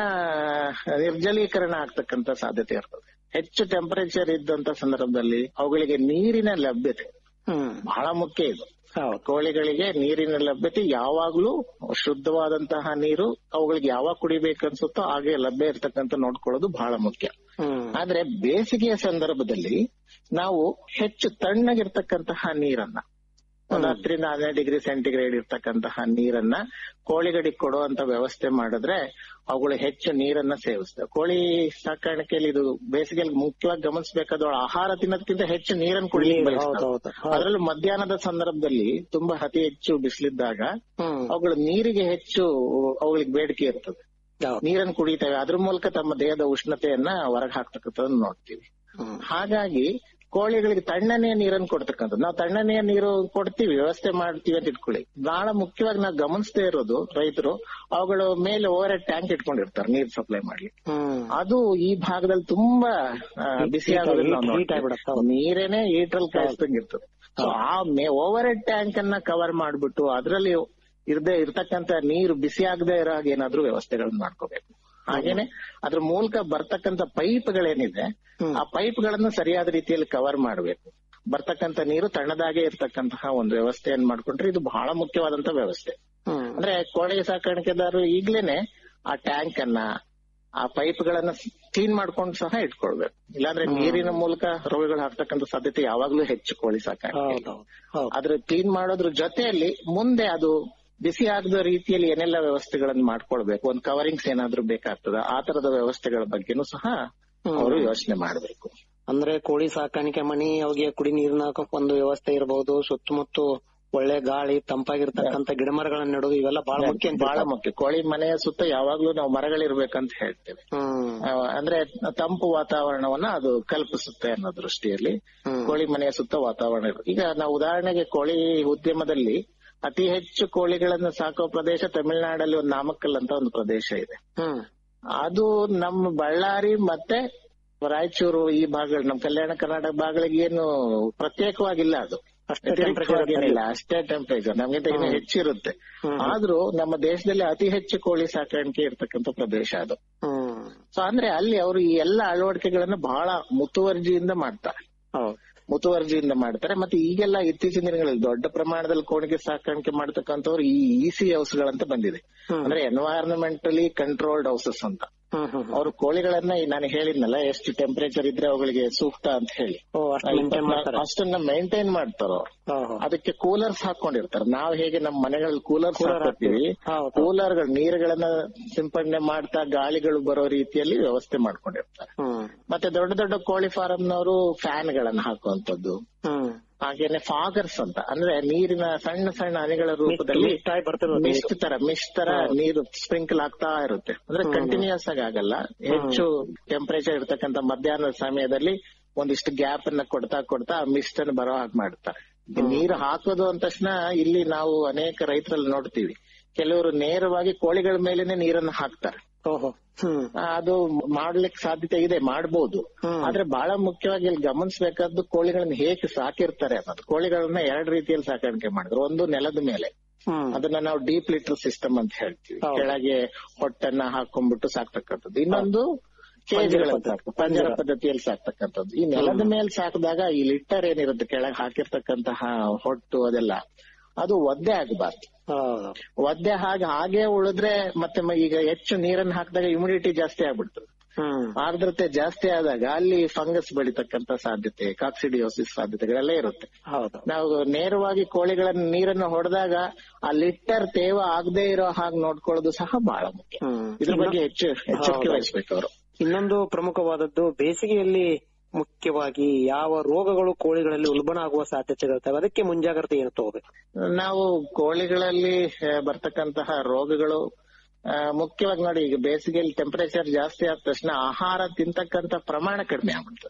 ಆ, ನಿರ್ಜಲೀಕರಣ ಆಗ್ತಕ್ಕಂತ ಸಾಧ್ಯತೆ ಇರ್ತದೆ ಹೆಚ್ಚು ಟೆಂಪರೇಚರ್ ಇದ್ದಂತ ಸಂದರ್ಭದಲ್ಲಿ ಅವುಗಳಿಗೆ ನೀರಿನ ಲಭ್ಯತೆ ಬಹಳ ಮುಖ್ಯ ಇದು ಕೋಳಿಗಳಿಗೆ ನೀರಿನ ಲಭ್ಯತೆ ಯಾವಾಗ್ಲೂ ಶುದ್ಧವಾದಂತಹ ನೀರು ಅವುಗಳಿಗೆ ಯಾವಾಗ ಕುಡಿಬೇಕು ಅನ್ಸುತ್ತೋ ಹಾಗೆ ಲಭ್ಯ ಇರ್ತಕ್ಕಂತ ನೋಡ್ಕೊಳ್ಳೋದು ಬಹಳ ಮುಖ್ಯ ಆದ್ರೆ ಬೇಸಿಗೆಯ ಸಂದರ್ಭದಲ್ಲಿ ನಾವು ಹೆಚ್ಚು ತಣ್ಣಗಿರ್ತಕ್ಕಂತಹ ನೀರನ್ನ ಒಂದು ಹತ್ತರಿಂದ ಹನ್ನೆರಡು ಡಿಗ್ರಿ ಸೆಂಟಿಗ್ರೇಡ್ ಇರ್ತಕ್ಕಂತಹ ನೀರನ್ನ ಕೋಳಿಗಳಿಗೆ ಕೊಡುವಂತ ವ್ಯವಸ್ಥೆ ಮಾಡಿದ್ರೆ ಅವುಗಳು ಹೆಚ್ಚು ನೀರನ್ನ ಸೇವಿಸ್ತವೆ ಕೋಳಿ ಸಾಕಾಣಿಕೆಯಲ್ಲಿ ಇದು ಬೇಸಿಗೆಯಲ್ಲಿ ಮುಖ್ಯವಾಗಿ ಗಮನಿಸಬೇಕಾದ ಆಹಾರ ತಿನ್ನೋದಕ್ಕಿಂತ ಹೆಚ್ಚು ನೀರನ್ನು ಕುಡಿಲಿಕ್ಕೆ ಬಯಸ್ತವೆ. ಅದರಲ್ಲೂ ಮಧ್ಯಾಹ್ನದ ಸಂದರ್ಭದಲ್ಲಿ ತುಂಬಾ ಅತಿ ಹೆಚ್ಚು ಬಿಸಿಲಿದ್ದಾಗ ಅವುಗಳು ನೀರಿಗೆ ಹೆಚ್ಚು ಅವುಗಳಿಗೆ ಬೇಡಿಕೆ ಇರ್ತದೆ ನೀರನ್ನು ಕುಡಿತವೆ ಅದ್ರ ಮೂಲಕ ತಮ್ಮ ದೇಹದ ಉಷ್ಣತೆಯನ್ನ ಹೊರಗೆ ಹಾಕ್ತಕ್ಕಂಥದ್ದನ್ನ ನೋಡ್ತೀವಿ ಹಾಗಾಗಿ ಕೋಳಿಗಳಿಗೆ ತಣ್ಣನೆಯ ನೀರನ್ನು ಕೊಡ್ತಕ್ಕಂಥದ್ದು ನಾವು ತಣ್ಣನೆಯ ನೀರು ಕೊಡ್ತೀವಿ ವ್ಯವಸ್ಥೆ ಮಾಡ್ತೀವಿ ಅಂತ ಇಟ್ಕೊಳ್ಳಿ ಬಹಳ ಮುಖ್ಯವಾಗಿ ನಾವು ಗಮನಿಸದೇ ಇರೋದು ರೈತರು ಅವುಗಳು ಮೇಲೆ ಓವರ್ ಹೆಡ್ ಟ್ಯಾಂಕ್ ಇಟ್ಕೊಂಡಿರ್ತಾರೆ ನೀರ್ ಸಪ್ಲೈ ಮಾಡ್ಲಿಕ್ಕೆ ಅದು ಈ ಭಾಗದಲ್ಲಿ ತುಂಬಾ ಆ, ಬಿಸಿ Heat ಆಗೋದ್ರಿಂದ heat ನಾವು heat ಆಗ್ಬಿಡತ್ತೆ. ನೋಡ್ತೀವಿ. ನೀರೇನೆ ಹೀಟ್ರಲ್ಲಿ ಕಾಯಿಸ್ದಂಗ್ ಇರ್ತದೆ ಸೊ ಆ ಓವರ್ ಹೆಡ್ ಟ್ಯಾಂಕ್ ಅನ್ನ ಕವರ್ ಮಾಡ್ಬಿಟ್ಟು ಅದರಲ್ಲಿ ಇರದೆ ಇರ್ತಕ್ಕಂತ ನೀರು ಬಿಸಿ ಆಗದೆ ಇರೋ ಹಾಗೆ ಏನಾದ್ರೂ ವ್ಯವಸ್ಥೆಗಳನ್ನ ಮಾಡ್ಕೋಬೇಕು ಹಾಗೇನೆ ಅದ್ರ ಮೂಲಕ ಬರ್ತಕ್ಕಂತ ಪೈಪ್ಗಳೇನಿದೆ ಆ ಪೈಪ್ಗಳನ್ನು ಸರಿಯಾದ ರೀತಿಯಲ್ಲಿ ಕವರ್ ಮಾಡಬೇಕು ಬರ್ತಕ್ಕಂತ ನೀರು ತಣ್ಣದಾಗೆ ಇರ್ತಕ್ಕಂತಹ ಒಂದು ವ್ಯವಸ್ಥೆಯನ್ನು ಮಾಡ್ಕೊಂಡ್ರೆ ಇದು ಬಹಳ ಮುಖ್ಯವಾದಂತ ವ್ಯವಸ್ಥೆ ಅಂದ್ರೆ ಕೋಳಿ ಸಾಕಾಣಿಕೆದಾರರು ಈಗ್ಲೇನೆ ಆ ಟ್ಯಾಂಕ್ ಅನ್ನ ಆ ಪೈಪ್ಗಳನ್ನ ಕ್ಲೀನ್ ಮಾಡ್ಕೊಂಡು ಸಹ ಇಟ್ಕೊಳ್ಬೇಕು ಇಲ್ಲಾಂದ್ರೆ ನೀರಿನ ಮೂಲಕ ರೋಗಗಳು ಆಗ್ತಕ್ಕಂಥ ಸಾಧ್ಯತೆ ಯಾವಾಗ್ಲೂ ಹೆಚ್ಚು ಕೋಳಿ ಸಾಕಾಣಿಕೆ ಅದ್ರ ಕ್ಲೀನ್ ಮಾಡೋದ್ರ ಜೊತೆಯಲ್ಲಿ ಮುಂದೆ ಅದು ಬಿಸಿ ಆಗದ ರೀತಿಯಲ್ಲಿ ಏನೆಲ್ಲ ವ್ಯವಸ್ಥೆಗಳನ್ನ ಮಾಡ್ಕೊಳ್ಬೇಕು ಒಂದು ಕವರಿಂಗ್ಸ್ ಏನಾದ್ರೂ ಬೇಕಾಗ್ತದ ಆ ತರದ ವ್ಯವಸ್ಥೆಗಳ ಬಗ್ಗೆನೂ ಸಹ ಅವರು ಯೋಚನೆ ಮಾಡಬೇಕು ಅಂದ್ರೆ ಕೋಳಿ ಸಾಕಾಣಿಕೆ ಮನಿ ಅವಿಗೆ ಕುಡಿ ನೀರಿನ ಒಂದು ವ್ಯವಸ್ಥೆ ಇರಬಹುದು ಸುತ್ತಮುತ್ತ ಒಳ್ಳೆ ಗಾಳಿ ತಂಪಾಗಿರ್ತಕ್ಕಂಥ ಗಿಡಮರಗಳನ್ನ ನೆಡೋದು ಇವೆಲ್ಲ ಬಹಳ ಮುಖ್ಯ ಅಂತ ಬಹಳ ಮುಖ್ಯ ಕೋಳಿ ಮನೆಯ ಸುತ್ತ ಯಾವಾಗ್ಲೂ ನಾವು ಮರಗಳಿರ್ಬೇಕಂತ ಹೇಳ್ತೇವೆ ಆ, ಅಂದ್ರೆ ತಂಪು ವಾತಾವರಣವನ್ನ ಅದು ಕಲ್ಪಿಸುತ್ತೆ ಅನ್ನೋ ದೃಷ್ಟಿಯಲ್ಲಿ ಕೋಳಿ ಮನೆಯ ಸುತ್ತ ವಾತಾವರಣ ಇರುತ್ತೆ ಈಗ ನಾವು ಉದಾಹರಣೆಗೆ ಕೋಳಿ ಉದ್ಯಮದಲ್ಲಿ ಅತಿ ಹೆಚ್ಚು ಕೋಳಿಗಳನ್ನು ಸಾಕೋ ಪ್ರದೇಶ ತಮಿಳುನಾಡಲ್ಲಿ ಒಂದು ನಾಮಕ್ಕಲ್ ಅಂತ ಒಂದು ಪ್ರದೇಶ ಇದೆ ಅದು ನಮ್ಮ ಬಳ್ಳಾರಿ ಮತ್ತೆ ರಾಯಚೂರು ಈ ಭಾಗಗಳು ನಮ್ಮ ಕಲ್ಯಾಣ ಕರ್ನಾಟಕ ಭಾಗಗಳಿಗೆ ಏನು ಪ್ರತ್ಯೇಕವಾಗಿಲ್ಲ ಅದು ಅಷ್ಟೇ ಟೆಂಪರೇಚರ್ ಏನಿಲ್ಲ ಅಷ್ಟೇ ಟೆಂಪರೇಚರ್ ನಮ್ಗಿಂತ ಇನ್ನೂ ಹೆಚ್ಚಿರುತ್ತೆ ಆದ್ರೂ ನಮ್ಮ ದೇಶದಲ್ಲಿ ಅತಿ ಹೆಚ್ಚು ಕೋಳಿ ಸಾಕಾಣಿಕೆ ಇರ್ತಕ್ಕಂಥ ಪ್ರದೇಶ ಅದು ಸೊ ಅಂದ್ರೆ ಅಲ್ಲಿ ಅವರು ಈ ಎಲ್ಲ ಅಳವಡಿಕೆಗಳನ್ನ ಬಹಳ ಮುತುವರ್ಜಿಯಿಂದ ಮಾಡ್ತಾರೆ ಮುತುವರ್ಜಿಯಿಂದ ಮಾಡ್ತಾರೆ ಮತ್ತೆ ಈಗೆಲ್ಲ ಇತ್ತೀಚಿನ ದಿನಗಳಲ್ಲಿ ದೊಡ್ಡ ಪ್ರಮಾಣದಲ್ಲಿ ಕೋಣಿಗೆ ಸಾಕಾಣಿಕೆ ಮಾಡ್ತಕ್ಕಂಥವ್ರು ಈ ಇಸಿ ಹೌಸ್ ಗಳಂತ ಬಂದಿದೆ ಅಂದ್ರೆ ಎನ್ವೈರನ್ಮೆಂಟಲಿ ಕಂಟ್ರೋಲ್ಡ್ ಹೌಸಸ್ ಅಂತ ಅವ್ರು ಕೋಳಿಗಳನ್ನ ಈ ನಾನು ಹೇಳಿದ್ನಲ್ಲ ಎಷ್ಟು ಟೆಂಪರೇಚರ್ ಇದ್ರೆ ಅವುಗಳಿಗೆ ಸೂಕ್ತ ಅಂತ ಹೇಳಿ ಅಷ್ಟನ್ನ ಮೇಂಟೈನ್ ಮಾಡ್ತಾರ ಅವ್ರು ಅದಕ್ಕೆ ಕೂಲರ್ಸ್ ಹಾಕೊಂಡಿರ್ತಾರೆ ನಾವ್ ಹೇಗೆ ನಮ್ಮ ಮನೆಗಳಲ್ಲಿ ಕೂಲರ್ಸ್ ಹಾಕೋತೀವಿ ಕೂಲರ್ ಗಳು ನೀರುಗಳನ್ನ ಸಿಂಪಡಣೆ ಮಾಡ್ತಾ ಗಾಳಿಗಳು ಬರೋ ರೀತಿಯಲ್ಲಿ ವ್ಯವಸ್ಥೆ ಮಾಡ್ಕೊಂಡಿರ್ತಾರೆ ಮತ್ತೆ ದೊಡ್ಡ ದೊಡ್ಡ ಕೋಳಿ ಫಾರಂನವರು ಫ್ಯಾನ್ ಗಳನ್ನ ಹಾಕುವಂತದ್ದು ಹಾಗೇನೆ ಫಾಗರ್ಸ್ ಅಂತ ಅಂದ್ರೆ ನೀರಿನ ಸಣ್ಣ ಸಣ್ಣ ಹನಿಗಳ ರೂಪದಲ್ಲಿ ಮಿಸ್ಟ್ ತರ ಮಿಸ್ಟ್ ತರ ನೀರು ಸ್ಪ್ರಿಂಕಲ್ ಆಗ್ತಾ ಇರುತ್ತೆ ಅಂದ್ರೆ ಕಂಟಿನ್ಯೂಸ್ ಆಗಿ ಆಗಲ್ಲ ಹೆಚ್ಚು ಟೆಂಪರೇಚರ್ ಇರ್ತಕ್ಕಂಥ ಮಧ್ಯಾಹ್ನದ ಸಮಯದಲ್ಲಿ ಒಂದಿಷ್ಟು ಗ್ಯಾಪ್ ಅನ್ನ ಕೊಡ್ತಾ ಕೊಡ್ತಾ ಮಿಸ್ಟ್ ಅನ್ನು ಬರೋ ಹಾಗೆ ಮಾಡ್ತಾರೆ ನೀರು ಹಾಕೋದು ಅಂದ ತಕ್ಷಣ ಇಲ್ಲಿ ನಾವು ಅನೇಕ ರೈತರಲ್ಲಿ ನೋಡ್ತೀವಿ ಕೆಲವರು ನೇರವಾಗಿ ಕೋಳಿಗಳ ಮೇಲೆನೆ ನೀರನ್ನು ಹಾಕ್ತಾರೆ ಅದು ಮಾಡ್ಲಿಕ್ಕೆ ಸಾಧ್ಯತೆ ಇದೆ ಮಾಡಬಹುದು ಆದ್ರೆ ಬಹಳ ಮುಖ್ಯವಾಗಿ ಇಲ್ಲಿ ಗಮನಿಸಬೇಕಾದ್ದು ಕೋಳಿಗಳನ್ನ ಹೇಗೆ ಸಾಕಿರ್ತಾರೆ ಅನ್ನೋದು ಕೋಳಿಗಳನ್ನ ಎರಡು ರೀತಿಯಲ್ಲಿ ಸಾಕಾಣಿಕೆ ಮಾಡಿದ್ರು ಒಂದು ನೆಲದ ಮೇಲೆ ಅದನ್ನ ನಾವು ಡೀಪ್ ಲಿಟರ್ ಸಿಸ್ಟಮ್ ಅಂತ ಹೇಳ್ತೀವಿ ಕೆಳಗೆ ಹೊಟ್ಟನ್ನ ಹಾಕೊಂಡ್ಬಿಟ್ಟು ಸಾಕ್ತಕ್ಕಂಥದ್ದು ಇನ್ನೊಂದು ಕೇಜ್ಗಳಂತ ಪಂಜರ ಪದ್ಧತಿಯಲ್ಲಿ ಸಾಕ್ತಕ್ಕಂಥದ್ದು ಈ ನೆಲದ ಮೇಲೆ ಸಾಕಿದಾಗ ಈ ಲಿಟ್ಟರ್ ಏನಿರುತ್ತೆ ಕೆಳಗೆ ಹಾಕಿರ್ತಕ್ಕಂತಹ ಹೊಟ್ಟು ಅದೆಲ್ಲ ಅದು ಒದ್ದೆ ಆಗಬಾರ್ದು ಒದ್ದೆ ಹಾಗೆ ಹಾಗೆ ಉಳಿದ್ರೆ ಮತ್ತೆ ಮ- ಈಗ ಹೆಚ್ಚು ನೀರನ್ನು ಹಾಕಿದಾಗ ಇಮ್ಯುನಿಟಿ ಜಾಸ್ತಿ ಆಗ್ಬಿಡ್ತದೆ ಆರ್ದ್ರತೆ ಜಾಸ್ತಿ ಆದಾಗ ಅಲ್ಲಿ ಫಂಗಸ್ ಬೆಳಿತಕ್ಕಂತ ಸಾಧ್ಯತೆ ಕಾಕ್ಸಿಡಿಯೋಸಿಸ್ ಸಾಧ್ಯತೆಗಳೆಲ್ಲ ಇರುತ್ತೆ ನಾವು ನೇರವಾಗಿ ಕೋಳಿಗಳನ್ನ ನೀರನ್ನು ಹೊಡೆದಾಗ ಆ ಲಿಟ್ಟರ್ ತೇವ ಆಗದೆ ಇರೋ ಹಾಗೆ ನೋಡ್ಕೊಳ್ಳೋದು ಸಹ ಬಹಳ ಮುಖ್ಯ ಇದ್ರ ಬಗ್ಗೆ ಹೆಚ್ಚು ಎಚ್ಚರಿಕೆ ವಹಿಸ್ಬೇಕು ಅವರು ಇನ್ನೊಂದು ಪ್ರಮುಖವಾದದ್ದು ಬೇಸಿಗೆಯಲ್ಲಿ ಮುಖ್ಯವಾಗಿ ಯಾವ ರೋಗಗಳು ಕೋಳಿಗಳಲ್ಲಿ ಉಲ್ಬಣ ಆಗುವ ಸಾಧ್ಯತೆಗಳಿರ್ತವೆ ಅದಕ್ಕೆ ಮುಂಜಾಗ್ರತೆ ಏನು ತಗೋಬೇಕು ನಾವು ಕೋಳಿಗಳಲ್ಲಿ ಆ, ಬರ್ತಕ್ಕಂತಹ ರೋಗಗಳು ಆ, ಮುಖ್ಯವಾಗಿ ನೋಡಿ ಈಗ ಬೇಸಿಗೆಯಲ್ಲಿ ಟೆಂಪರೇಚರ್ ಜಾಸ್ತಿ ಆದ ತಕ್ಷಣ ಆಹಾರ ತಿಂತಕ್ಕಂತ ಪ್ರಮಾಣ ಕಡಿಮೆ ಆಗ್ಬಿಡ್ತದೆ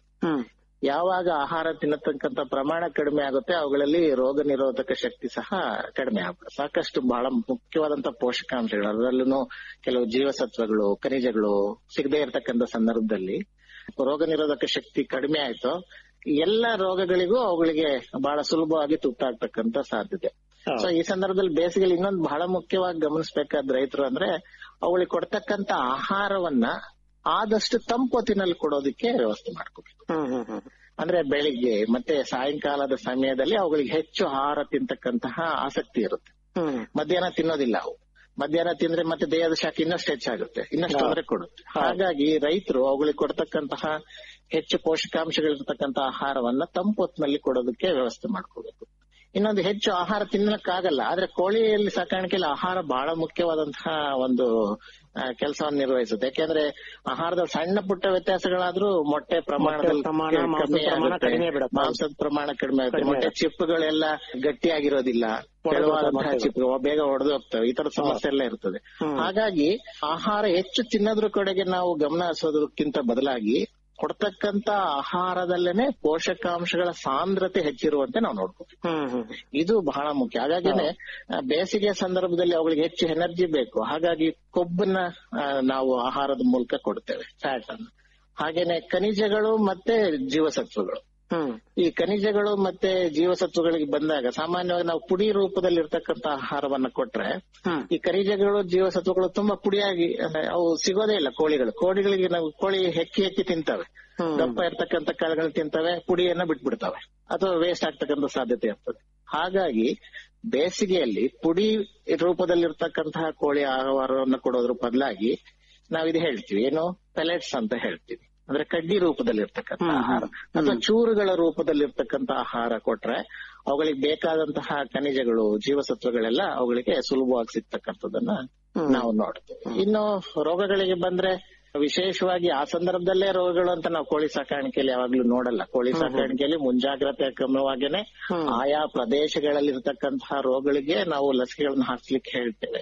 ಯಾವಾಗ ಆಹಾರ ತಿನ್ನತಕ್ಕಂತ ಪ್ರಮಾಣ ಕಡಿಮೆ ಆಗುತ್ತೆ ಅವುಗಳಲ್ಲಿ ರೋಗ ನಿರೋಧಕ ಶಕ್ತಿ ಸಹ ಕಡಿಮೆ ಆಗ್ಬಿಡುತ್ತೆ ಸಾಕಷ್ಟು ಬಹಳ ಮುಖ್ಯವಾದಂತ ಪೋಷಕಾಂಶಗಳು ಅದರಲ್ಲೂ ಕೆಲವು ಜೀವಸತ್ವಗಳು ಖನಿಜಗಳು ಸಿಗದೇ ಇರತಕ್ಕಂತ ಸಂದರ್ಭದಲ್ಲಿ ರೋಗ ನಿರೋಧಕ ಶಕ್ತಿ ಕಡಿಮೆ ಆಯ್ತು ಎಲ್ಲ ರೋಗಗಳಿಗೂ ಅವುಗಳಿಗೆ ಬಹಳ ಸುಲಭವಾಗಿ ತುತ್ತಾಗ್ತಕ್ಕಂತ ಸಾಧ್ಯತೆ ಸೊ ಈ ಸಂದರ್ಭದಲ್ಲಿ ಬೇಸಿಗೆಯಲ್ಲಿ ಇನ್ನೊಂದು ಬಹಳ ಮುಖ್ಯವಾಗಿ ಗಮನಿಸಬೇಕಾದ ರೈತರು ಅಂದ್ರೆ ಅವುಗಳಿಗೆ ಕೊಡ್ತಕ್ಕಂತ ಆಹಾರವನ್ನ ಆದಷ್ಟು ತಂಪೊತ್ತಿನಲ್ಲಿ ಕೊಡೋದಕ್ಕೆ ವ್ಯವಸ್ಥೆ ಮಾಡ್ಕೋಬೇಕು ಅಂದ್ರೆ ಬೆಳಿಗ್ಗೆ ಮತ್ತೆ ಸಾಯಂಕಾಲದ ಸಮಯದಲ್ಲಿ ಅವುಗಳಿಗೆ ಹೆಚ್ಚು ಆಹಾರ ತಿಂತಕ್ಕಂತಹ ಆಸಕ್ತಿ ಇರುತ್ತೆ ಮಧ್ಯಾಹ್ನ ತಿನ್ನೋದಿಲ್ಲ ಅವು ಮಧ್ಯಾಹ್ನ ತಿಂದ್ರೆ ಮತ್ತೆ ದೇಹದ ಶಾಖ ಇನ್ನಷ್ಟು ಹೆಚ್ಚಾಗುತ್ತೆ ಇನ್ನಷ್ಟು ತೊಂದರೆ ಕೊಡುತ್ತೆ ಹಾಗಾಗಿ ರೈತರು ಅವುಗಳಿಗೆ ಕೊಡ್ತಕ್ಕಂತಹ ಹೆಚ್ಚು ಪೋಷಕಾಂಶಗಳಿರ್ತಕ್ಕಂಥ ಆಹಾರವನ್ನ ತಂಪೊತ್ತಿನಲ್ಲಿ ಕೊಡೋದಕ್ಕೆ ವ್ಯವಸ್ಥೆ ಮಾಡ್ಕೋಬೇಕು ಇನ್ನೊಂದು ಹೆಚ್ಚು ಆಹಾರ ತಿನ್ನಕ್ಕಾಗಲ್ಲ ಆದ್ರೆ ಕೋಳಿಯಲ್ಲಿ ಸಾಕಾಣಿಕೆಯಲ್ಲಿ ಆಹಾರ ಬಹಳ ಮುಖ್ಯವಾದಂತಹ ಒಂದು ಕೆಲಸವನ್ನು ನಿರ್ವಹಿಸುತ್ತೆ ಯಾಕೆಂದ್ರೆ ಆಹಾರದ ಸಣ್ಣ ಪುಟ್ಟ ವ್ಯತ್ಯಾಸಗಳಾದ್ರೂ ಮೊಟ್ಟೆ ಪ್ರಮಾಣದಲ್ಲಿ ಪ್ರಮಾಣ, ಕಮ್ಮಿ ಮಾಂಸದ ಪ್ರಮಾಣ ಆಗುತ್ತೆ. ಕಡಿಮೆ ಬೀಳುತ್ತೆ. ಮಾಂಸದ ಪ್ರಮಾಣ ಕಡಿಮೆ ಆಗುತ್ತೆ ಕಡಿಮೆ ಮೊಟ್ಟೆ ಚಿಪ್ಪುಗಳೆಲ್ಲ ಗಟ್ಟಿಯಾಗಿರೋದಿಲ್ಲ ತೆಳುವಾದಂತಹ ಮೊಟ್ಟೆಗಳು. ಚಿಪ್ಪು ಬೇಗ ಒಡೆದು ಹೋಗ್ತವೆ ಈ ತರ ಸಮಸ್ಯೆ ಎಲ್ಲ ಇರ್ತದೆ ಹಾಗಾಗಿ ಆಹಾರ ಹೆಚ್ಚು ತಿನ್ನೋದ್ರ ಕಡೆಗೆ ನಾವು ಗಮನ ಹರಿಸೋದಕ್ಕಿಂತ ಬದಲಾಗಿ ಕೊಡ್ತಕ್ಕಂತ ಆಹಾರದಲ್ಲೇನೆ ಪೋಷಕಾಂಶಗಳ ಸಾಂದ್ರತೆ ಹೆಚ್ಚಿರುವಂತೆ ನಾವು ನೋಡ್ಕೋಬೇಕು ಇದು ಬಹಳ ಮುಖ್ಯ ಹಾಗಾಗಿನೇ ಆ, ಬೇಸಿಗೆ ಸಂದರ್ಭದಲ್ಲಿ ಅವುಗಳಿಗೆ ಹೆಚ್ಚು ಎನರ್ಜಿ ಬೇಕು ಹಾಗಾಗಿ ಕೊಬ್ಬನ್ನ ಆ, ನಾವು ಆಹಾರದ ಮೂಲಕ ಕೊಡ್ತೇವೆ ಫ್ಯಾಟ್ ಅನ್ನು ಹಾಗೇನೆ ಖನಿಜಗಳು ಮತ್ತೆ ಜೀವಸತ್ವಗಳು ಈ ಖನಿಜಗಳು ಮತ್ತೆ ಜೀವಸತ್ವಗಳಿಗೆ ಬಂದಾಗ ಸಾಮಾನ್ಯವಾಗಿ ನಾವು ಪುಡಿ ರೂಪದಲ್ಲಿ ಇರ್ತಕ್ಕಂತ ಆಹಾರವನ್ನ ಕೊಟ್ರೆ ಈ ಖನಿಜಗಳು ಜೀವಸತ್ವಗಳು ತುಂಬಾ ಪುಡಿಯಾಗಿ ಅಂದ್ರೆ ಅವು ಸಿಗೋದೇ ಇಲ್ಲ ಕೋಳಿಗಳು ಕೋಳಿಗಳಿಗೆ ನಾವು ಕೋಳಿ ಹೆಕ್ಕಿ ಹೆಕ್ಕಿ ತಿಂತವೆ ದಪ್ಪ ಇರ್ತಕ್ಕಂಥ ಕಾಳುಗಳು ತಿಂತವೆ ಪುಡಿಯನ್ನ ಬಿಟ್ಬಿಡ್ತವೆ ಅಥವಾ ವೇಸ್ಟ್ ಆಗ್ತಕ್ಕಂಥ ಸಾಧ್ಯತೆ ಇರ್ತದೆ ಹಾಗಾಗಿ ಬೇಸಿಗೆಯಲ್ಲಿ ಪುಡಿ ರೂಪದಲ್ಲಿರ್ತಕ್ಕಂತಹ ಕೋಳಿ ಆಹಾರವನ್ನು ಕೊಡೋದ್ರ ಬದಲಾಗಿ ನಾವಿದು ಹೇಳ್ತೀವಿ ಏನು ಪೆಲೆಟ್ಸ್ ಅಂತ ಹೇಳ್ತೀವಿ ಅಂದ್ರೆ ಕಡ್ಡಿ ರೂಪದಲ್ಲಿರ್ತಕ್ಕಂಥ ಆಹಾರ ಅಥವಾ ಚೂರುಗಳ ರೂಪದಲ್ಲಿರ್ತಕ್ಕಂಥ ಆಹಾರ ಕೊಟ್ರೆ ಅವುಗಳಿಗೆ ಬೇಕಾದಂತಹ ಖನಿಜಗಳು ಜೀವಸತ್ವಗಳೆಲ್ಲ ಅವುಗಳಿಗೆ ಸುಲಭವಾಗಿ ಸಿಗ್ತಕ್ಕಂಥದ್ದನ್ನ ನಾವು ನೋಡ್ತೀವಿ ಇನ್ನು ರೋಗಗಳಿಗೆ ಬಂದ್ರೆ ವಿಶೇಷವಾಗಿ ಆ ಸಂದರ್ಭದಲ್ಲೇ ರೋಗಗಳು ಅಂತ ನಾವು ಕೋಳಿ ಸಾಕಾಣಿಕೆಯಲ್ಲಿ ಯಾವಾಗ್ಲೂ ನೋಡಲ್ಲ ಕೋಳಿ ಸಾಕಾಣಿಕೆಯಲ್ಲಿ ಮುಂಜಾಗ್ರತೆ ಕ್ರಮವಾಗಿನೇ ಆಯಾ ಪ್ರದೇಶಗಳಲ್ಲಿ ಇರ್ತಕ್ಕಂತಹ ರೋಗಗಳಿಗೆ ನಾವು ಲಸಿಕೆಗಳನ್ನ ಹಾಕ್ಲಿಕ್ಕೆ ಹೇಳ್ತೇವೆ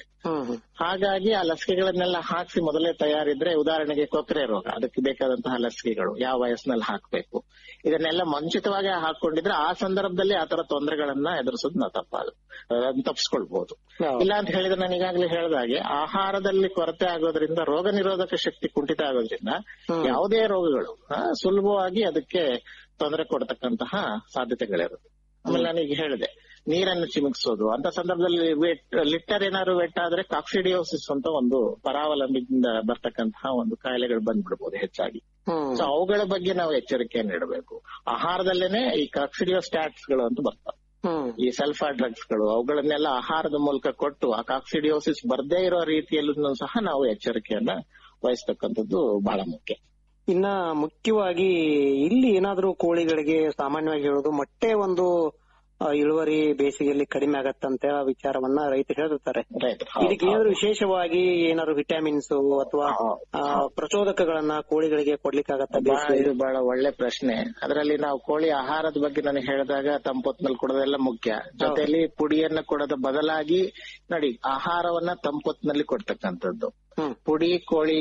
ಹಾಗಾಗಿ ಆ ಲಸಿಕೆಗಳನ್ನೆಲ್ಲ ಹಾಕ್ಸಿ ಮೊದಲೇ ತಯಾರಿದ್ರೆ ಉದಾಹರಣೆಗೆ ಕೊಕ್ಕರೆ ರೋಗ ಅದಕ್ಕೆ ಬೇಕಾದಂತಹ ಲಸಿಕೆಗಳು ಯಾವ ವಯಸ್ಸಿನಲ್ಲಿ ಹಾಕ್ಬೇಕು ಇದನ್ನೆಲ್ಲ ಮುಂಚಿತವಾಗಿ ಹಾಕೊಂಡಿದ್ರೆ ಆ ಸಂದರ್ಭದಲ್ಲಿ ಆತರ ತೊಂದರೆಗಳನ್ನ ಎದುರಿಸೋದು ನಾವು ತಪ್ಪಾಗ ತಪ್ಪಿಸ್ಕೊಳ್ಬಹುದು ಇಲ್ಲ ಅಂತ ಹೇಳಿದ್ರೆ ನಾನು ಈಗಾಗಲೇ ಹೇಳಿದಾಗೆ ಆಹಾರದಲ್ಲಿ ಕೊರತೆ ಆಗೋದ್ರಿಂದ ರೋಗ ನಿರೋಧಕ ಶಕ್ತಿ ಕುಂಠಿತ ಆಗೋದ್ರಿಂದ ಯಾವುದೇ ರೋಗಗಳು ಆ, ಸುಲಭವಾಗಿ ಅದಕ್ಕೆ ತೊಂದರೆ ಕೊಡ್ತಕ್ಕಂತಹ ಸಾಧ್ಯತೆಗಳಿರುತ್ತೆ ಆಮೇಲೆ ನಾನೀಗ ಹೇಳಿದೆ ನೀರನ್ನು ಚಿಮುಕಿಸೋದು ಅಂತ ಸಂದರ್ಭದಲ್ಲಿ ವೆಟ್ ಲಿಟ್ಟರ್ ಏನಾದ್ರು ವೆಟ್ ಆದ್ರೆ ಕಾಕ್ಸಿಡಿಯೋಸಿಸ್ ಅಂತ ಒಂದು ಪರಾವಲಂಬಿಯಿಂದ ಬರ್ತಕ್ಕಂತಹ ಒಂದು ಕಾಯಿಲೆಗಳು ಬಂದ್ಬಿಡ್ಬೋದು ಹೆಚ್ಚಾಗಿ ಸೊ ಅವುಗಳ ಬಗ್ಗೆ ನಾವು ಎಚ್ಚರಿಕೆಯನ್ನು ಇಡಬೇಕು ಆಹಾರದಲ್ಲೇನೆ ಈ ಕಾಕ್ಸಿಡಿಯೋಸ್ಟಾಟ್ಸ್ ಗಳು ಅಂತ ಬರ್ತವೆ ಈ ಸಲ್ಫಾ ಡ್ರಗ್ಸ್ ಗಳು ಅವುಗಳನ್ನೆಲ್ಲ ಆಹಾರದ ಮೂಲಕ ಕೊಟ್ಟು ಆ ಕಾಕ್ಸಿಡಿಯೋಸಿಸ್ ಬರ್ದೇ ಇರೋ ರೀತಿಯಲ್ಲೂ ಸಹ ನಾವು ಎಚ್ಚರಿಕೆಯನ್ನ ವಹಿಸ್ತಕ್ಕಂಥದ್ದು ಬಹಳ ಮುಖ್ಯ ಇನ್ನ ಮುಖ್ಯವಾಗಿ ಇಲ್ಲಿ ಏನಾದ್ರೂ ಕೋಳಿಗಳಿಗೆ ಸಾಮಾನ್ಯವಾಗಿ ಹೇಳೋದು ಮೊಟ್ಟೆ ಒಂದು ಆ, ಇಳುವರಿ ಬೇಸಿಗೆಯಲ್ಲಿ ಕಡಿಮೆ ಆಗತ್ತಂತ ವಿಚಾರವನ್ನ ರೈತರು ಹೇಳಿರ್ತಾರೆ ಇದಕ್ಕೆ ಏನಾದ್ರು ವಿಶೇಷವಾಗಿ ಏನಾದ್ರು ವಿಟಮಿನ್ಸ್ ಅಥವಾ ಆ, ಪ್ರಚೋದಕಗಳನ್ನ ಕೋಳಿಗಳಿಗೆ ಕೊಡ್ಲಿಕ್ಕಾಗತ್ತ ಬಹಳ ಇದು ಬಹಳ ಒಳ್ಳೆ ಪ್ರಶ್ನೆ ಅದರಲ್ಲಿ ನಾವು ಕೋಳಿ ಆಹಾರದ ಬಗ್ಗೆ ನನಗೆ ಹೇಳಿದಾಗ ತಂಪೊತ್ನಲ್ಲಿ ಕೊಡೋದೆಲ್ಲ ಮುಖ್ಯ ಜೊತೆಯಲ್ಲಿ ಪುಡಿಯನ್ನ ಕೊಡೋದ ಬದಲಾಗಿ ನೋಡಿ ಆಹಾರವನ್ನ ತಂಪೊತ್ನಲ್ಲಿ ಕೊಡ್ತಕ್ಕಂಥದ್ದು ಪುಡಿ ಕೋಳಿ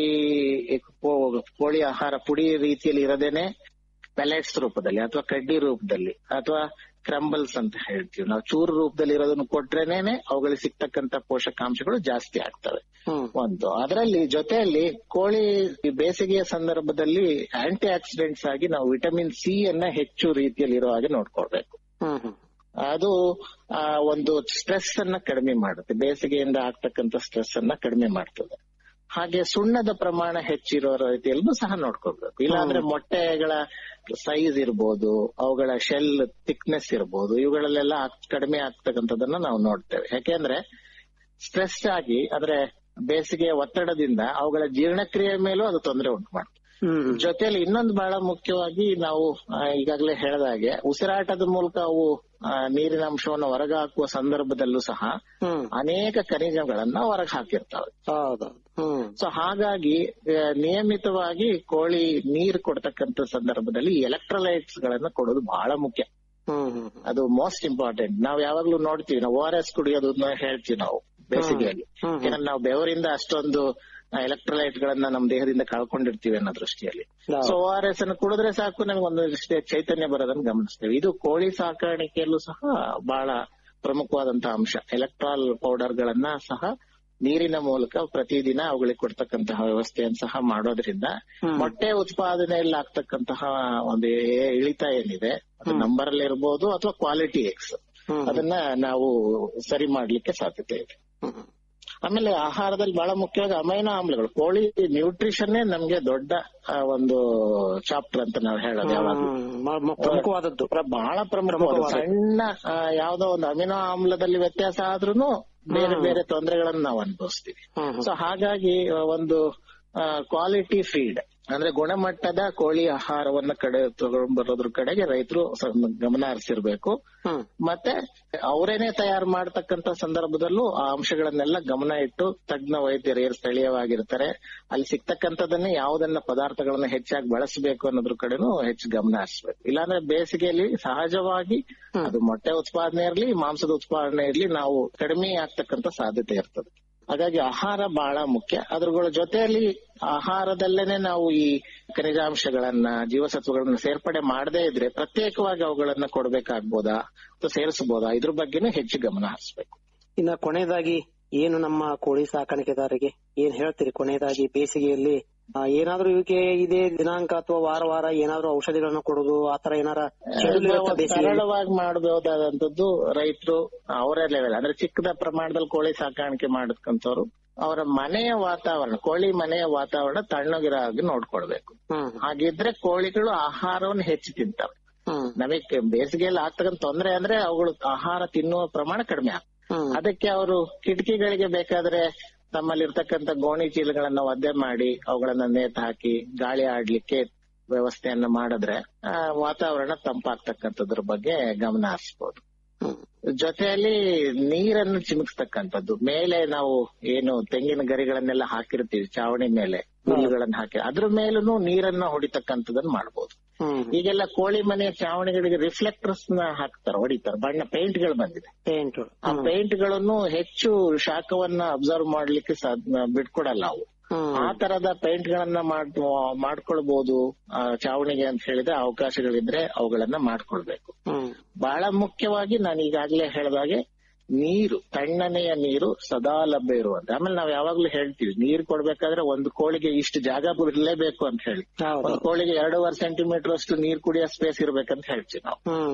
ಕೋ- ಕೋಳಿ ಆಹಾರ ಪುಡಿ ರೀತಿಯಲ್ಲಿ ಇರದೇನೆ ಪೆಲೆಟ್ಸ್ ರೂಪದಲ್ಲಿ ಅಥವಾ ಕಡ್ಡಿ ರೂಪದಲ್ಲಿ ಅಥವಾ ಕ್ರಂಬಲ್ಸ್ ಅಂತ ಹೇಳ್ತೀವಿ ನಾವು ಚೂರು ರೂಪದಲ್ಲಿ ಇರೋದನ್ನು ಕೊಟ್ರೇನೆ ಅವುಗಳಿಗೆ ಸಿಗ್ತಕ್ಕಂತ ಪೋಷಕಾಂಶಗಳು ಜಾಸ್ತಿ ಆಗ್ತವೆ ಒಂದು ಅದರಲ್ಲಿ ಜೊತೆಯಲ್ಲಿ ಕೋಳಿ ಈ ಬೇಸಿಗೆಯ ಸಂದರ್ಭದಲ್ಲಿ ಆಂಟಿ ಆಕ್ಸಿಡೆಂಟ್ಸ್ ಆಗಿ ನಾವು ವಿಟಮಿನ್ ಸಿ ಅನ್ನ ಹೆಚ್ಚು ರೀತಿಯಲ್ಲಿ ಇರೋ ಹಾಗೆ ನೋಡ್ಕೊಳ್ಬೇಕು ಅದು ಆ, ಒಂದು ಸ್ಟ್ರೆಸ್ ಅನ್ನ ಕಡಿಮೆ ಮಾಡುತ್ತೆ ಬೇಸಿಗೆಯಿಂದ ಆಗ್ತಕ್ಕಂತ ಸ್ಟ್ರೆಸ್ ಅನ್ನ ಕಡಿಮೆ ಮಾಡ್ತದೆ ಹಾಗೆ ಸುಣ್ಣದ ಪ್ರಮಾಣ ಹೆಚ್ಚಿರೋ ರೀತಿಯಲ್ಲೂ ಸಹ ನೋಡ್ಕೋಬೇಕು ಇಲ್ಲಾಂದ್ರೆ ಮೊಟ್ಟೆಗಳ ಸೈಜ್ ಇರ್ಬೋದು ಅವುಗಳ ಶೆಲ್ ಥಿಕ್ನೆಸ್ ಇರ್ಬೋದು ಇವುಗಳಲ್ಲೆಲ್ಲ ಆಗ್- ಕಡಿಮೆ ಆಗ್ತಕ್ಕಂಥದ್ದನ್ನ ನಾವು ನೋಡ್ತೇವೆ ಯಾಕೆಂದ್ರೆ ಸ್ಟ್ರೆಸ್ ಆಗಿ ಅಂದ್ರೆ ಬೇಸಿಗೆಯ ಒತ್ತಡದಿಂದ ಅವುಗಳ ಜೀರ್ಣಕ್ರಿಯೆ ಮೇಲೂ ಅದು ತೊಂದರೆ ಉಂಟು ಮಾಡ್ತದೆ ಜೊತೆಯಲ್ಲಿ ಇನ್ನೊಂದು ಬಹಳ ಮುಖ್ಯವಾಗಿ ನಾವು ಆ, ಈಗಾಗಲೇ ಹೇಳಿದ ಹಾಗೆ ಉಸಿರಾಟದ ಮೂಲಕ ಅವು ಆ, ನೀರಿನ ಅಂಶವನ್ನು ಹೊರಗೆ ಹಾಕುವ ಸಂದರ್ಭದಲ್ಲೂ ಸಹ ಅನೇಕ ಖನಿಜಗಳನ್ನ ಹೊರಗೆ ಹಾಕಿರ್ತವೆ ಸೊ ಹಾಗಾಗಿ ಆ, ನಿಯಮಿತವಾಗಿ ಕೋಳಿ ನೀರು ಕೊಡ್ತಕ್ಕಂತ ಸಂದರ್ಭದಲ್ಲಿ ಎಲೆಕ್ಟ್ರೋಲೈಟ್ಸ್ ಗಳನ್ನ ಕೊಡೋದು ಬಹಳ ಮುಖ್ಯ ಅದು ಮೋಸ್ಟ್ ಇಂಪಾರ್ಟೆಂಟ್ ನಾವು ಯಾವಾಗ್ಲೂ ನೋಡ್ತೀವಿ ನಾವು ಓ ಆರ್ ಎಸ್ ಕುಡಿಯೋದನ್ನ ಹೇಳ್ತೀವಿ ನಾವು ಬೇಸಿಗೆಯಲ್ಲಿ ಯಾಕಂದ್ರೆ ನಾವು ಬೆವರಿಂದ ಅಷ್ಟೊಂದು ಎಲೆಕ್ಟ್ರೋಲೈಟ್ ಗಳನ್ನ ನಮ್ಮ ದೇಹದಿಂದ ಕಳ್ಕೊಂಡಿರ್ತೀವಿ ಅನ್ನೋ ದೃಷ್ಟಿಯಲ್ಲಿ ಸೊ ಓ ಆರ್ ಎಸ್ ಅನ್ನು ಕುಡಿದ್ರೆ ಸಾಕು ನಮ್ಗೆ ಒಂದು ಚೈತನ್ಯ ಬರೋದನ್ನ ಗಮನಿಸ್ತೇವೆ ಇದು ಕೋಳಿ ಸಾಕಾಣಿಕೆಯಲ್ಲೂ ಸಹ ಬಹಳ ಪ್ರಮುಖವಾದಂತಹ ಅಂಶ ಎಲೆಕ್ಟ್ರಾಲ್ ಪೌಡರ್ ಗಳನ್ನ ಸಹ ನೀರಿನ ಮೂಲಕ ಪ್ರತಿದಿನ ಅವುಗಳಿಗೆ ಕೊಡ್ತಕ್ಕಂತಹ ವ್ಯವಸ್ಥೆಯನ್ನು ಸಹ ಮಾಡೋದ್ರಿಂದ ಮೊಟ್ಟೆ ಉತ್ಪಾದನೆಯಲ್ಲಿ ಆಗ್ತಕ್ಕಂತಹ ಒಂದು ಏ- ಇಳಿತ ಏನಿದೆ ಅದು ನಂಬರ್ ಅಲ್ಲಿ ಇರ್ಬೋದು ಅಥವಾ ಕ್ವಾಲಿಟಿ ಎಕ್ಸ್ ಅದನ್ನ ನಾವು ಸರಿ ಮಾಡ್ಲಿಕ್ಕೆ ಸಾಧ್ಯತೆ ಇದೆ ಆಮೇಲೆ ಆಹಾರದಲ್ಲಿ ಬಹಳ ಮುಖ್ಯವಾಗಿ ಅಮೈನೋ ಆಮ್ಲಗಳು ಕೋಳಿ ನ್ಯೂಟ್ರಿಷನ್ನೇ ನಮ್ಗೆ ದೊಡ್ಡ ಆ, ಒಂದು ಚಾಪ್ಟರ್ ಅಂತ ನಾವು ಹೇಳೋದು ಯಾವಾಗ್ಲೂ ಪ್ರಮುಖವಾದದ್ದು ಬಹಳ ಪ್ರಮುಖವಾದ ಸಣ್ಣ ಆ, ಯಾವ್ದೋ ಒಂದು ಅಮಿನೋ ಆಮ್ಲದಲ್ಲಿ ವ್ಯತ್ಯಾಸ ಆದ್ರೂನು ಬೇರೆ ಬೇರೆ ತೊಂದರೆಗಳನ್ನು ನಾವು ಅನುಭವಿಸ್ತೀವಿ ಸೊ ಹಾಗಾಗಿ ಆ, ಒಂದು ಕ್ವಾಲಿಟಿ ಫೀಡ್ ಅಂದ್ರೆ ಗುಣಮಟ್ಟದ ಕೋಳಿ ಆಹಾರವನ್ನ ಕಡೆ ತಗೊಂಡ್ ಬರೋದ್ರ ಕಡೆಗೆ ರೈತರು ಗಮನ ಹರಿಸಿರ್ಬೇಕು ಮತ್ತೆ ಅವರೇನೆ ತಯಾರು ಮಾಡ್ತಕ್ಕಂತ ಸಂದರ್ಭದಲ್ಲೂ ಆ ಅಂಶಗಳನ್ನೆಲ್ಲ ಗಮನ ಇಟ್ಟು ತಜ್ಞ ವೈದ್ಯರು ಏನು ಸ್ಥಳೀಯವಾಗಿರ್ತಾರೆ ಅಲ್ಲಿ ಸಿಗ್ತಕ್ಕಂಥದನ್ನೇ ಯಾವುದನ್ನ ಪದಾರ್ಥಗಳನ್ನ ಹೆಚ್ಚಾಗಿ ಬಳಸಬೇಕು ಅನ್ನೋದ್ರ ಕಡೆನೂ ಹೆಚ್ಚು ಗಮನ ಹರಿಸ್ಬೇಕು ಇಲ್ಲಾಂದ್ರೆ ಬೇಸಿಗೆಯಲ್ಲಿ ಸಹಜವಾಗಿ ಅದು ಮೊಟ್ಟೆ ಉತ್ಪಾದನೆ ಇರಲಿ ಮಾಂಸದ ಉತ್ಪಾದನೆ ಇರಲಿ ನಾವು ಕಡಿಮೆ ಆಗ್ತಕ್ಕಂತ ಸಾಧ್ಯತೆ ಇರ್ತದೆ ಹಾಗಾಗಿ ಆಹಾರ ಬಹಳ ಮುಖ್ಯ ಅದ್ರಗಳ ಜೊತೆಯಲ್ಲಿ ಆಹಾರದಲ್ಲೇನೆ ನಾವು ಈ ಖನಿಜಾಂಶಗಳನ್ನ ಜೀವಸತ್ವಗಳನ್ನ ಸೇರ್ಪಡೆ ಮಾಡದೇ ಇದ್ರೆ ಪ್ರತ್ಯೇಕವಾಗಿ ಅವುಗಳನ್ನ ಕೊಡ್ಬೇಕಾಗ್ಬೋದಾ ಅಥವಾ ಸೇರಿಸಬಹುದಾ ಇದ್ರ ಬಗ್ಗೆನೂ ಹೆಚ್ಚು ಗಮನ ಹರಿಸ್ಬೇಕು ಇನ್ನ ಕೊನೆಯದಾಗಿ ಏನು ನಮ್ಮ ಕೋಳಿ ಸಾಕಾಣಿಕೆದಾರರಿಗೆ ಏನ್ ಹೇಳ್ತೀರಿ ಕೊನೆಯದಾಗಿ ಬೇಸಿಗೆಯಲ್ಲಿ ಆ, ಏನಾದ್ರೂ ಇವಕ್ಕೆ ಇದೇ ದಿನಾಂಕ ಅಥವಾ ವಾರ ವಾರ ಏನಾದ್ರೂ ಔಷಧಿಗಳನ್ನ ಕೊಡೋದು ಆತರ ಏನಾರ schedule ಇರುತ್ತಾ ಬೇಸಿಗೆಯಲ್ಲಿ? ಸರಳವಾಗಿ ಮಾಡಬಹುದಾದಂತದ್ದು ರೈತರು ಅವರೇ ಲೆವೆಲ್ ಅಂದ್ರೆ ಚಿಕ್ಕದ ಪ್ರಮಾಣದಲ್ಲಿ ಕೋಳಿ ಸಾಕಾಣಿಕೆ ಮಾಡಕ್ಕಂಥವ್ರು ಅವರ ಮನೆಯ ವಾತಾವರಣ ಕೋಳಿ ಮನೆಯ ವಾತಾವರಣ ತಣ್ಣಗಿರೋ ಹಾಗೆ ನೋಡ್ಕೊಳ್ಬೇಕು ಹಾಗಿದ್ರೆ ಕೋಳಿಗಳು ಆಹಾರವನ್ನು ಹೆಚ್ಚು ತಿಂತವೆ ನಮಗೆ ಬೇಸಿಗೆಯಲ್ಲಿ ಆಗ್ತಕ್ಕಂಥ ತೊಂದರೆ ಅಂದ್ರೆ ಅವುಗಳು ಆಹಾರ ತಿನ್ನುವ ಪ್ರಮಾಣ ಕಡಿಮೆ ಆಗ್ತದೆ ಅದಕ್ಕೆ ಅವರು ಕಿಟಕಿಗಳಿಗೆ ಬೇಕಾದ್ರೆ ನಮ್ಮಲ್ಲಿ ಇರ್ತಕ್ಕಂಥ ಗೋಣಿ ಚೀಲಗಳನ್ನ ಒದ್ದೆ ಮಾಡಿ ಅವುಗಳನ್ನ ನೇತು ಹಾಕಿ ಗಾಳಿ ಆಡ್ಲಿಕ್ಕೆ ವ್ಯವಸ್ಥೆಯನ್ನ ಮಾಡಿದ್ರೆ ಆ, ವಾತಾವರಣ ತಂಪಾಗ್ತಕ್ಕಂಥದ್ರ ಬಗ್ಗೆ ಗಮನ ಹರಿಸಬಹುದು ಜೊತೆಯಲ್ಲಿ ನೀರನ್ನು ಚಿಮುಕ್ಸ್ತಕ್ಕಂಥದ್ದು ಮೇಲೆ ನಾವು ಏನು ತೆಂಗಿನ ಗರಿಗಳನ್ನೆಲ್ಲ ಹಾಕಿರ್ತೀವಿ ಚಾವಣಿ ಮೇಲೆ ಹುಲ್ಲುಗಳನ್ನ ಹಾಕಿ ಅದ್ರ ಮೇಲೂ ನೀರನ್ನ ಹೊಡಿತಕ್ಕಂಥದನ್ನ ಮಾಡಬಹುದು ಈಗೆಲ್ಲ ಕೋಳಿ ಮನೆಯ ಚಾವಣಿಗಳಿಗೆ ರಿಫ್ಲೆಕ್ಟರ್ಸ್ ನ ಹಾಕ್ತಾರೆ ಹೊಡಿತಾರೆ ಬಣ್ಣ ಪೇಂಟ್ ಗಳು ಬಂದಿದೆ ಪೇಂಟ್ ಆ ಪೇಂಟ್ ಗಳನ್ನು ಹೆಚ್ಚು ಶಾಖವನ್ನ ಅಬ್ಸರ್ವ್ ಮಾಡ್ಲಿಕ್ಕೆ ಸಾಧ್ಯ ಬಿಟ್ಕೊಡಲ್ಲ ಅವು ಆ ತರದ ಪೇಂಟ್ ಗಳನ್ನ ಮಾಡ್ ಮಾಡ್ಕೊಳ್ಬಹುದು ಆ, ಚಾವಣಿಗೆ ಅಂತ ಹೇಳಿದ್ರೆ ಅವಕಾಶಗಳಿದ್ರೆ ಅವುಗಳನ್ನ ಮಾಡ್ಕೊಳ್ಬೇಕು ಬಹಳ ಮುಖ್ಯವಾಗಿ ನಾನು ಈಗಾಗಲೇ ಹೇಳಿದಾಗೆ ನೀರು ತಣ್ಣನೆಯ ನೀರು ಸದಾ ಲಭ್ಯ ಇರುವಂತ ಆಮೇಲೆ ನಾವ್ ಯಾವಾಗ್ಲೂ ಹೇಳ್ತೀವಿ ನೀರು ಕೊಡ್ಬೇಕಾದ್ರೆ ಒಂದು ಕೋಳಿಗೆ ಇಷ್ಟು ಜಾಗ ಇರಲೇಬೇಕು ಅಂತ ಹೇಳಿ ಒಂದು ಕೋಳಿಗೆ ಎರಡೂವರೆ ಸೆಂಟಿಮೀಟರ್ ಅಷ್ಟು ನೀರ್ ಕುಡಿಯೋ ಸ್ಪೇಸ್ ಇರ್ಬೇಕಂತ ಹೇಳ್ತೀವಿ ನಾವು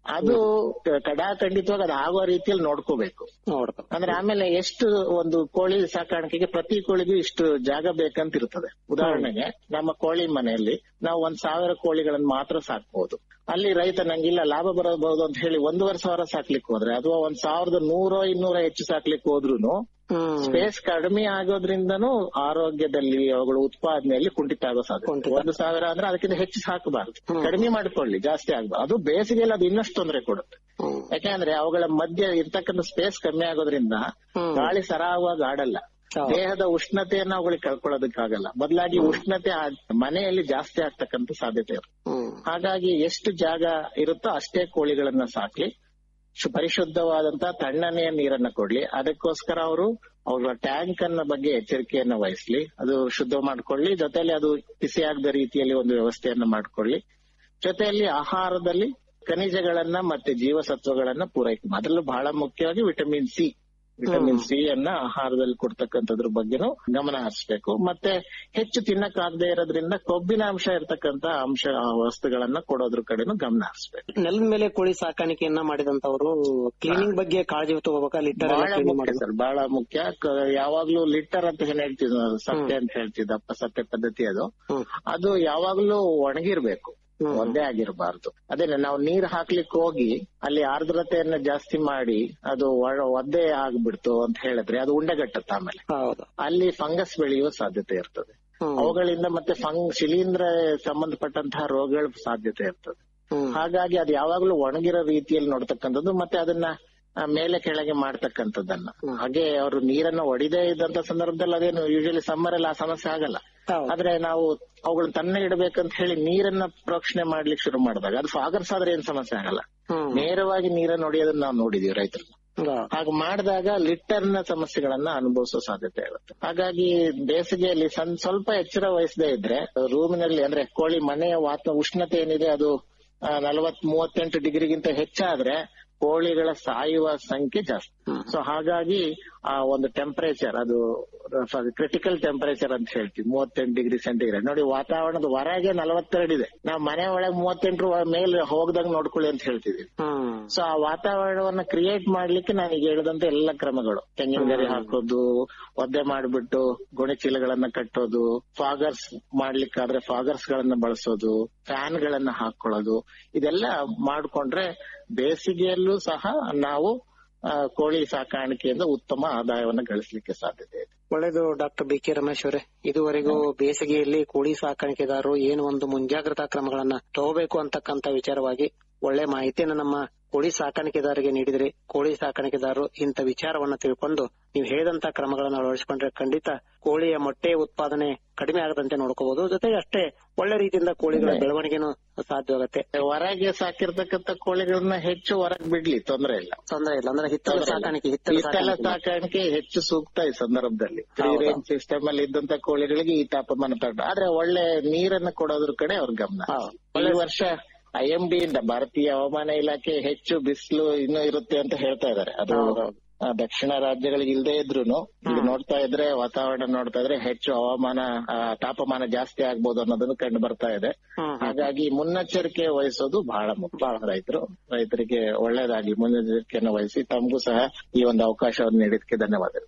ಅದು ಕಡಾಖಂಡಿತವಾಗಿ ಅದು ಆಗೋ ರೀತಿಯಲ್ಲಿ ನೋಡ್ಕೋಬೇಕು ಅಂದ್ರೆ ಆಮೇಲೆ ಎಷ್ಟು ಒಂದು ಕೋಳಿ ಸಾಕಾಣಿಕೆಗೆ ಪ್ರತಿ ಕೋಳಿಗೂ ಇಷ್ಟು ಜಾಗ ಬೇಕಂತ ಇರ್ತದೆ ಉದಾಹರಣೆಗೆ ನಮ್ಮ ಕೋಳಿ ಮನೆಯಲ್ಲಿ ನಾವು ಒಂದ್ ಸಾವಿರ ಕೋಳಿಗಳನ್ನ ಮಾತ್ರ ಸಾಕ್ಬಹುದು ಅಲ್ಲಿ ರೈತ ನಂಗಿಲ್ಲ ಲಾಭ ಬರಬಹುದು ಅಂತ ಹೇಳಿ ಒಂದೂವರೆ ಸಾವಿರ ಸಾಕ್ಲಿಕ್ಕೆ ಹೋದ್ರೆ ಅಥವಾ ಒಂದ್ ಸಾವಿರದ ನೂರೋ ಇನ್ನೂರ ಹೆಚ್ಚು ಸಾಕ್ಲಿಕ್ಕೆ ಹೋದ್ರುನು ಸ್ಪೇಸ್ ಕಡಿಮೆ ಆಗೋದ್ರಿಂದನೂ ಆರೋಗ್ಯದಲ್ಲಿ ಅವುಗಳ ಉತ್ಪಾದನೆಯಲ್ಲಿ ಕುಂಠಿತ ಆಗೋ ಸಾಧ್ಯತೆ ಒಂದು ಸಾವಿರ ಅಂದ್ರೆ ಅದಕ್ಕಿಂತ ಹೆಚ್ಚು ಸಾಕಬಾರದು ಕಡಿಮೆ ಮಾಡ್ಕೊಳ್ಳಿ ಜಾಸ್ತಿ ಆಗಬಾರ್ದು ಅದು ಬೇಸಿಗೆಯಲ್ಲಿ ಅದು ಇನ್ನಷ್ಟು ತೊಂದರೆ ಕೊಡುತ್ತೆ ಯಾಕಂದ್ರೆ ಅವುಗಳ ಮಧ್ಯೆ ಇರ್ತಕ್ಕಂಥ ಸ್ಪೇಸ್ ಕಮ್ಮಿ ಆಗೋದ್ರಿಂದ ಗಾಳಿ ಸರಾಗವಾಗ ಆಡಲ್ಲ ದೇಹದ ಉಷ್ಣತೆಯನ್ನ ಅವುಗಳಿಗೆ ಕಳ್ಕೊಳ್ಳೋದಕ್ಕಾಗಲ್ಲ ಬದಲಾಗಿ ಉಷ್ಣತೆ ಆ- ಮನೆಯಲ್ಲಿ ಜಾಸ್ತಿ ಆಗ್ತಕ್ಕಂಥ ಸಾಧ್ಯತೆ ಇರುತ್ತೆ ಹಾಗಾಗಿ ಎಷ್ಟು ಜಾಗ ಇರುತ್ತೋ ಅಷ್ಟೇ ಕೋಳಿಗಳನ್ನ ಸಾಕ್ಲಿ ಶು- ಪರಿಶುದ್ಧವಾದಂತಹ ತಣ್ಣನೆಯ ನೀರನ್ನ ಕೊಡ್ಲಿ ಅದಕ್ಕೋಸ್ಕರ ಅವರು ಅವರ ಟ್ಯಾಂಕ್ ಅನ್ನ ಬಗ್ಗೆ ಎಚ್ಚರಿಕೆಯನ್ನ ವಹಿಸ್ಲಿ ಅದು ಶುದ್ಧ ಮಾಡ್ಕೊಳ್ಳಿ ಜೊತೆಲಿ ಅದು ಬಿಸಿಯಾಗದ ರೀತಿಯಲ್ಲಿ ಒಂದು ವ್ಯವಸ್ಥೆಯನ್ನ ಮಾಡ್ಕೊಳ್ಳಿ ಜೊತೆಯಲ್ಲಿ ಆಹಾರದಲ್ಲಿ ಖನಿಜಗಳನ್ನ ಮತ್ತೆ ಜೀವಸತ್ವಗಳನ್ನ ಪೂರೈಕೆ ಮಾಡಿ. ಅದ್ರಲ್ಲೂ ಬಹಳ ಮುಖ್ಯವಾಗಿ ವಿಟಮಿನ್ ಸಿ ವಿಟಮಿನ್ ಸಿ ಅನ್ನ ಆಹಾರದಲ್ಲಿ ಕೊಡ್ತಕ್ಕಂಥದ್ರ ಬಗ್ಗೆನೂ ಗಮನ ಹರಿಸಬೇಕು ಮತ್ತೆ ಹೆಚ್ಚು ತಿನ್ನಕ್ಕಾಗದೇ ಇರೋದ್ರಿಂದ ಕೊಬ್ಬಿನ ಅಂಶ ಇರ್ತಕ್ಕಂತ ಅಂಶ ವಸ್ತುಗಳನ್ನ ಕೊಡೋದ್ರ ಕಡೆನೂ ಗಮನ ಹರಿಸಬೇಕು ನೆಲದ ಮೇಲೆ ಕೋಳಿ ಸಾಕಾಣಿಕೆಯನ್ನ ಮಾಡಿದಂತವರು ಕ್ಲೀನಿಂಗ್ ಬಗ್ಗೆ ಕಾಳಜಿ ತಗೋಬೇಕಾ ಲಿಟರ್ ಬಹಳ ಮುಖ್ಯ ಸರ್ ಬಹಳ ಮುಖ್ಯ ಕ- ಯಾವಾಗ್ಲೂ ಲಿಟರ್ ಅಂತ ಏನ್ ಹೇಳ್ತಿದ್ವಿ ನಾವು, ಸತ್ತೆ ಅಂತ ಹೇಳ್ತಿದ್ದಪ್ಪ ಸತ್ತೆ ಪದ್ಧತಿ ಅದು ಅದು ಯಾವಾಗ್ಲೂ ಒಣಗಿರ್ಬೇಕು ಒಂದೇ ಆಗಿರಬಾರ್ದು ಅದೇ ನಾವು ನೀರ್ ಹಾಕ್ಲಿಕ್ಕೆ ಹೋಗಿ ಅಲ್ಲಿ ಆರ್ದ್ರತೆಯನ್ನ ಜಾಸ್ತಿ ಮಾಡಿ ಅದು ಒಳ- ಒದ್ದೆ ಆಗ್ಬಿಡ್ತು ಅಂತ ಹೇಳಿದ್ರೆ ಅದು ಉಂಡೆಗಟ್ಟತ್ತೆ ಆಮೇಲೆ ಅಲ್ಲಿ ಫಂಗಸ್ ಬೆಳೆಯುವ ಸಾಧ್ಯತೆ ಇರ್ತದೆ ಅವುಗಳಿಂದ ಮತ್ತೆ ಫಂಗ್ ಶಿಲೀಂಧ್ರ ಸಂಬಂಧಪಟ್ಟಂತಹ ರೋಗಗಳ ಸಾಧ್ಯತೆ ಇರ್ತದೆ ಹಾಗಾಗಿ ಅದು ಯಾವಾಗ್ಲೂ ಒಣಗಿರೋ ರೀತಿಯಲ್ಲಿ ನೋಡ್ತಕ್ಕಂಥದ್ದು ಮತ್ತೆ ಅದನ್ನ ಆ, ಮೇಲೆ ಕೆಳಗೆ ಮಾಡ್ತಕ್ಕಂಥದ್ದನ್ನ ಹಾಗೆ ಅವರು ನೀರನ್ನ ಒಡಿದೇ ಇದ್ದಂತ ಸಂದರ್ಭದಲ್ಲಿ ಅದೇನು ಯೂಶಲಿ ಸಮ್ಮರ್ ಅಲ್ಲಿ ಆ ಸಮಸ್ಯೆ ಆಗಲ್ಲ ಆದ್ರೆ ನಾವು ಅವುಗಳನ್ನ ತನ್ನ ಇಡಬೇಕಂತ ಹೇಳಿ ನೀರನ್ನ ಪ್ರೋಕ್ಷಣೆ ಮಾಡ್ಲಿಕ್ಕೆ ಶುರು ಮಾಡಿದಾಗ ಅದು ಫಾಗರ್ಸ್ ಆದ್ರೆ ಏನ್ ಸಮಸ್ಯೆ ಆಗಲ್ಲ ನೇರವಾಗಿ ನೀರನ್ನ ಹೊಡಿಯೋದನ್ನ ನಾವು ನೋಡಿದೀವಿ ರೈತರು ಹಾಗೆ ಮಾಡಿದಾಗ ಲಿಟ್ಟರ್ನ ಸಮಸ್ಯೆಗಳನ್ನ ಅನುಭವಿಸೋ ಸಾಧ್ಯತೆ ಇರುತ್ತೆ ಹಾಗಾಗಿ ಬೇಸಿಗೆಯಲ್ಲಿ ಸಣ್ಣ ಸ್ವಲ್ಪ ಎಚ್ಚರ ವಹಿಸದೇ ಇದ್ರೆ ರೂಮಿನಲ್ಲಿ ಅಂದ್ರೆ ಕೋಳಿ ಮನೆಯ ವಾತ ಉಷ್ಣತೆ ಏನಿದೆ ಅದು ನಲವತ್ ಮೂವತ್ತೆಂಟು ಡಿಗ್ರಿಗಿಂತ ಹೆಚ್ಚಾದ್ರೆ ಕೋಳಿಗಳ ಸಾಯುವ ಸಂಖ್ಯೆ ಜಾಸ್ತಿ ಸೊ ಹಾಗಾಗಿ ಆ ಒಂದು ಟೆಂಪರೇಚರ್ ಅದು ಕ್ರಿಟಿಕಲ್ ಟೆಂಪರೇಚರ್ ಅಂತ ಹೇಳ್ತೀವಿ ಮೂವತ್ತೆಂಟು ಡಿಗ್ರಿ ಸೆಂಟಿಗ್ರೇಡ್ ನೋಡಿ ವಾತಾವರಣದ ಹೊರಗೆ ನಲವತ್ತೆರಡು ಇದೆ ನಾವು ಮನೆ ಒಳಗೆ ಮೂವತ್ತೆಂಟು ಮೇಲೆ ಹೋಗದಂಗ್ ನೋಡ್ಕೊಳ್ಳಿ ಅಂತ ಹೇಳ್ತಿದೀವಿ ಸೊ ಆ ವಾತಾವರಣವನ್ನ ಕ್ರಿಯೇಟ್ ಮಾಡ್ಲಿಕ್ಕೆ ನಾನು ಈಗ ಹೇಳಿದಂತ ಎಲ್ಲ ಕ್ರಮಗಳು ತೆಂಗಿನ ಗರಿ ಹಾಕೋದು ಒದ್ದೆ ಮಾಡ್ಬಿಟ್ಟು ಗೋಣಿ ಚೀಲಗಳನ್ನ ಕಟ್ಟೋದು ಫಾಗರ್ಸ್ ಮಾಡ್ಲಿಕ್ಕಾದ್ರೆ ಫಾಗರ್ಸ್ ಗಳನ್ನ ಬಳಸೋದು ಫ್ಯಾನ್ ಗಳನ್ನ ಹಾಕೊಳ್ಳೋದು ಇದೆಲ್ಲ ಮಾಡ್ಕೊಂಡ್ರೆ ಬೇಸಿಗೆಯಲ್ಲೂ ಸಹ ನಾವು ಆ, ಕೋಳಿ ಸಾಕಾಣಿಕೆಯಿಂದ ಉತ್ತಮ ಆದಾಯವನ್ನ ಗಳಿಸಲಿಕ್ಕೆ ಸಾಧ್ಯತೆ ಇದೆ ಒಳ್ಳೇದು ಡಾಕ್ಟರ್ ಬಿ ಕೆ ರಮೇಶ್ ಅವರೇ ಇದುವರೆಗೂ ಬೇಸಿಗೆಯಲ್ಲಿ ಕೋಳಿ ಸಾಕಾಣಿಕೆದಾರರು ಏನು ಒಂದು ಮುಂಜಾಗ್ರತಾ ಕ್ರಮಗಳನ್ನ ತಗೋಬೇಕು ಅಂತಕ್ಕಂತ ವಿಚಾರವಾಗಿ ಒಳ್ಳೆ ಮಾಹಿತಿಯನ್ನು ನಮ್ಮ ಕೋಳಿ ಸಾಕಾಣಿಕೆದಾರರಿಗೆ ನೀಡಿದ್ರಿ ಕೋಳಿ ಸಾಕಾಣಿಕೆದಾರರು ಇಂಥ ವಿಚಾರವನ್ನ ತಿಳ್ಕೊಂಡು ನೀವು ಹೇಳಿದಂತ ಕ್ರಮಗಳನ್ನು ಅಳವಡಿಸಿಕೊಂಡ್ರೆ ಖಂಡಿತ ಕೋಳಿಯ ಮೊಟ್ಟೆ ಉತ್ಪಾದನೆ ಕಡಿಮೆ ಆಗದಂತೆ ನೋಡ್ಕೋಬಹುದು ಜೊತೆಗೆ ಅಷ್ಟೇ ಒಳ್ಳೆ ರೀತಿಯಿಂದ ಕೋಳಿಗಳ ಬೆಳವಣಿಗೆನೂ ಸಾಧ್ಯವಾಗುತ್ತೆ ಹೊರಗೆ ಸಾಕಿರ್ತಕ್ಕಂಥ ಕೋಳಿಗಳನ್ನ ಹೆಚ್ಚು ಹೊರಗೆ ಬಿಡ್ಲಿ ತೊಂದರೆ ಇಲ್ಲ ತೊಂದರೆ ಇಲ್ಲ ಅಂದ್ರೆ ಹಿತ್ತಲ ತೊಂದ್ರೆ ಇಲ್ಲ. ಸಾಕಾಣಿಕೆ ಹಿತ್ತಲ ಹಿತ್ತಲ ಸಾಕಾಣಿಕೆ ಸಾಕಾಣಿಕೆ ಹೆಚ್ಚು ಸೂಕ್ತ ಈ ಸಂದರ್ಭದಲ್ಲಿ ತ್ರೀ ಹೌದು. ರೇಂಜ್ ಸಿಸ್ಟಮ್ ಅಲ್ಲಿ ಇದ್ದಂತ ಕೋಳಿಗಳಿಗೆ ಈ ತಾಪಮಾನ ತಡ ಆದ್ರೆ ಒಳ್ಳೆ ನೀರನ್ನ ಕೊಡೋದ್ರ ಕಡೆ ಅವ್ರ ಗಮನ ಈ ವರ್ಷ ಐ ಎಂ ಡಿ ಇಂದ ಭಾರತೀಯ ಹವಾಮಾನ ಇಲಾಖೆ ಹೆಚ್ಚು ಬಿಸಿಲು ಇನ್ನೂ ಇರುತ್ತೆ ಅಂತ ಹೇಳ್ತಾ ಇದ್ದಾರೆ ಅದು ಆ, ದಕ್ಷಿಣ ರಾಜ್ಯಗಳಿಗೆ ಇಲ್ಲದೆ ಇದ್ರೂನು ಈಗ ನೋಡ್ತಾ ಇದ್ರೆ ವಾತಾವರಣ ನೋಡ್ತಾ ಇದ್ರೆ ಹೆಚ್ಚು ಹವಾಮಾನ ಆ, ತಾಪಮಾನ ಜಾಸ್ತಿ ಆಗ್ಬೋದು ಅನ್ನೋದನ್ನು ಕಂಡು ಬರ್ತಾ ಇದೆ ಹಾಗಾಗಿ ಮುನ್ನೆಚ್ಚರಿಕೆ ವಹಿಸೋದು ಬಹಳ ಮುಖ್ಯ ರೈತರು ರೈತರಿಗೆ ಒಳ್ಳೇದಾಗಿ ಮುನ್ನೆಚ್ಚರಿಕೆಯನ್ನು ವಹಿಸಿ ತಮಗೂ ಸಹ ಈ ಒಂದು ಅವಕಾಶವನ್ನು ನೀಡಿದ್ದಕ್ಕೆ ಧನ್ಯವಾದಗಳು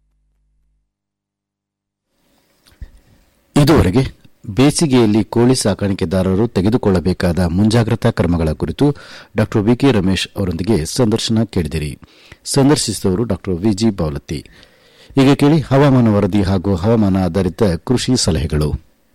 ಇದುವರೆಗೆ ಬೇಸಿಗೆಯಲ್ಲಿ ಕೋಳಿ ಸಾಕಾಣಿಕೆದಾರರು ತೆಗೆದುಕೊಳ್ಳಬೇಕಾದ ಮುಂಜಾಗ್ರತಾ ಕ್ರಮಗಳ ಕುರಿತು ಡಾ ವಿಕೆ ರಮೇಶ್ ಅವರೊಂದಿಗೆ ಸಂದರ್ಶನ ಕೇಳಿದಿರಿ ಸಂದರ್ಶಿಸಿದವರು ಡಾ ವಿಜಿ ಬಾವಲತ್ತಿ ಈಗ ಕೇಳಿ ಹವಾಮಾನ ವರದಿ ಹಾಗೂ ಹವಾಮಾನ ಆಧಾರಿತ ಕೃಷಿ ಸಲಹೆಗಳು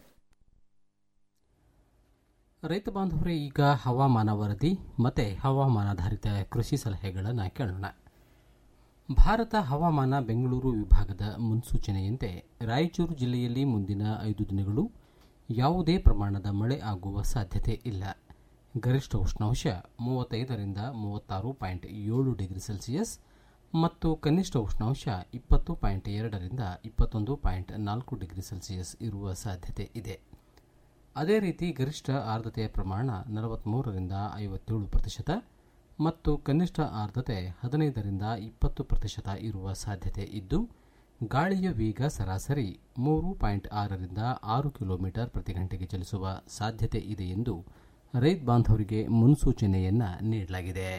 ರೈತ ಬಾಂಧವರೇ ಈಗ ಹವಾಮಾನ ವರದಿ ಮತ್ತು ಹವಾಮಾನಾಧಾರಿತ ಕೃಷಿ ಸಲಹೆಗಳನ್ನು ಕೇಳೋಣ ಭಾರತ ಹವಾಮಾನ ಬೆಂಗಳೂರು ವಿಭಾಗದ ಮುನ್ಸೂಚನೆಯಂತೆ ರಾಯಚೂರು ಜಿಲ್ಲೆಯಲ್ಲಿ ಮುಂದಿನ ಐದು ದಿನಗಳು ಯಾವುದೇ ಪ್ರಮಾಣದ ಮಳೆ ಆಗುವ ಸಾಧ್ಯತೆ ಇಲ್ಲ ಗರಿಷ್ಠ ಉಷ್ಣಾಂಶ ಮೂವತ್ತೈದರಿಂದ ಮೂವತ್ತಾರು ಪಾಯಿಂಟ್ ಏಳು ಡಿಗ್ರಿ ಸೆಲ್ಸಿಯಸ್ ಮತ್ತು ಕನಿಷ್ಠ ಉಷ್ಣಾಂಶ ಇಪ್ಪತ್ತು ಪಾಯಿಂಟ್ ಎರಡರಿಂದ ಇಪ್ಪತ್ತೊಂದು ಪಾಯಿಂಟ್ ನಾಲ್ಕು ಡಿಗ್ರಿ ಸೆಲ್ಸಿಯಸ್ ಇರುವ ಸಾಧ್ಯತೆ ಇದೆ ಅದೇ ರೀತಿ ಗರಿಷ್ಠ ಆರ್ದ್ರತೆಯ ಪ್ರಮಾಣ ನಲವತ್ತ್ಮೂರರಿಂದ ಐವತ್ತೇಳು ಪ್ರತಿಶತ ಮತ್ತು ಕನಿಷ್ಠ ಆರ್ದ್ರತೆ ಹದಿನೈದರಿಂದ ಇಪ್ಪತ್ತು ಪ್ರತಿಶತ ಇರುವ ಸಾಧ್ಯತೆ ಇದ್ದು ಗಾಳಿಯ ವೇಗ ಸರಾಸರಿ ಮೂರು ಪಾಯಿಂಟ್ ಆರರಿಂದ ಆರು ಕಿಲೋಮೀಟರ್ ಪ್ರತಿ ಗಂಟೆಗೆ ಚಲಿಸುವ ಸಾಧ್ಯತೆ ಇದೆ ಎಂದು ರೈತ ಬಾಂಧವರಿಗೆ ಮುನ್ಸೂಚನೆಯನ್ನ ನೀಡಲಾಗಿದೆ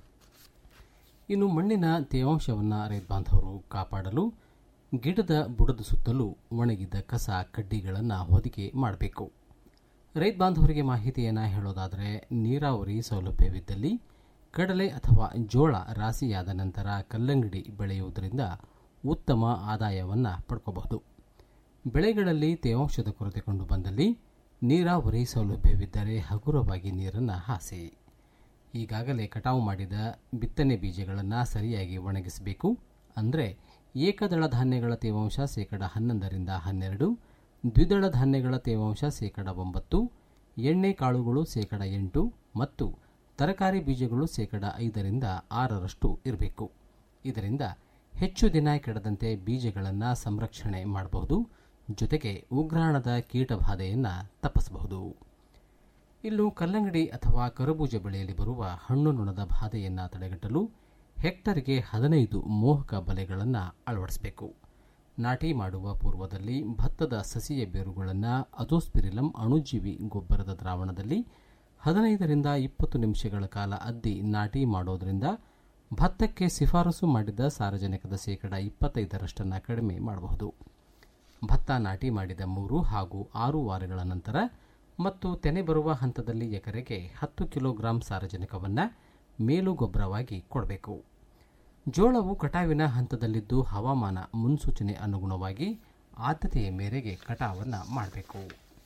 ಇನ್ನು ಮಣ್ಣಿನ ತೇವಾಂಶವನ್ನು ರೈತ ಬಾಂಧವರು ಕಾಪಾಡಲು ಗಿಡದ ಬುಡದ ಸುತ್ತಲೂ ಒಣಗಿದ ಕಸ ಕಡ್ಡಿಗಳನ್ನು ಹೊದಿಕೆ ಮಾಡಬೇಕು ರೈತ ಬಾಂಧವರಿಗೆ ಮಾಹಿತಿಯನ್ನು ಹೇಳೋದಾದರೆ ನೀರಾವರಿ ಸೌಲಭ್ಯವಿದ್ದಲ್ಲಿ ಕಡಲೆ ಅಥವಾ ಜೋಳ ರಾಸಿಯಾದ ನಂತರ ಕಲ್ಲಂಗಡಿ ಬೆಳೆಯುವುದರಿಂದ ಉತ್ತಮ ಆದಾಯವನ್ನು ಪಡ್ಕೋಬಹುದು ಬೆಳೆಗಳಲ್ಲಿ ತೇವಾಂಶದ ಕೊರತೆ ಕಂಡು ಬಂದಲ್ಲಿ ನೀರಾವರಿ ಸೌಲಭ್ಯವಿದ್ದರೆ ಹಗುರವಾಗಿ ನೀರನ್ನು ಹಾಸಿ ಈಗಾಗಲೇ ಕಟಾವು ಮಾಡಿದ ಬಿತ್ತನೆ ಬೀಜಗಳನ್ನು ಸರಿಯಾಗಿ ಒಣಗಿಸಬೇಕು ಅಂದರೆ ಏಕದಳ ಧಾನ್ಯಗಳ ತೇವಾಂಶ ಶೇಕಡ ಹನ್ನೊಂದರಿಂದ ಹನ್ನೆರಡು ದ್ವಿದಳ ಧಾನ್ಯಗಳ ತೇವಾಂಶ ಶೇಕಡ ಒಂಬತ್ತು ಎಣ್ಣೆ ಕಾಳುಗಳು ಶೇಕಡ ಎಂಟು ಮತ್ತು ತರಕಾರಿ ಬೀಜಗಳು ಶೇಕಡ ಐದರಿಂದ ಆರರಷ್ಟು ಇರಬೇಕು ಇದರಿಂದ ಹೆಚ್ಚು ದಿನ ಕೆಡದಂತೆ ಬೀಜಗಳನ್ನು ಸಂರಕ್ಷಣೆ ಮಾಡಬಹುದು ಜೊತೆಗೆ ಉಗ್ರಾಣದ ಕೀಟಬಾಧೆಯನ್ನು ತಪ್ಪಿಸಬಹುದು ಇನ್ನು ಕಲ್ಲಂಗಡಿ ಅಥವಾ ಕರಬೂಜ ಬೆಳೆಯಲ್ಲಿ ಬರುವ ಹಣ್ಣು ನೊಣದ ಬಾಧೆಯನ್ನು ತಡೆಗಟ್ಟಲು ಹೆಕ್ಟರ್ಗೆ ಹದಿನೈದು ಮೋಹಕ ಬಲೆಗಳನ್ನು ಅಳವಡಿಸಬೇಕು ನಾಟಿ ಮಾಡುವ ಪೂರ್ವದಲ್ಲಿ ಭತ್ತದ ಸಸಿಯ ಬೇರುಗಳನ್ನು ಅಜೋಸ್ಪಿರಿಲಂ ಅಣುಜೀವಿ ಗೊಬ್ಬರದ ದ್ರಾವಣದಲ್ಲಿ ಹದಿನೈದರಿಂದ ಇಪ್ಪತ್ತು ನಿಮಿಷಗಳ ಕಾಲ ಅದ್ದಿ ನಾಟಿ ಮಾಡೋದರಿಂದ ಭತ್ತಕ್ಕೆ ಶಿಫಾರಸು ಮಾಡಿದ ಸಾರಜನಕದ ಶೇಕಡ ಇಪ್ಪತ್ತೈದರಷ್ಟನ್ನು ಕಡಿಮೆ ಮಾಡಬಹುದು ಭತ್ತ ನಾಟಿ ಮಾಡಿದ ಮೂರು ಹಾಗೂ ಆರು ವಾರಗಳ ನಂತರ ಮತ್ತು ತೆನೆ ಬರುವ ಹಂತದಲ್ಲಿ ಎಕರೆಗೆ ಹತ್ತು ಕಿಲೋಗ್ರಾಂ ಸಾರಜನಕವನ್ನು ಮೇಲು ಗೊಬ್ಬರವಾಗಿ ಕೊಡಬೇಕು ಜೋಳವು ಕಟಾವಿನ ಹಂತದಲ್ಲಿದ್ದು ಹವಾಮಾನ ಮುನ್ಸೂಚನೆ ಅನುಗುಣವಾಗಿ ಆದ್ಯತೆಯ ಮೇರೆಗೆ ಕಟಾವನ್ನು ಮಾಡಬೇಕು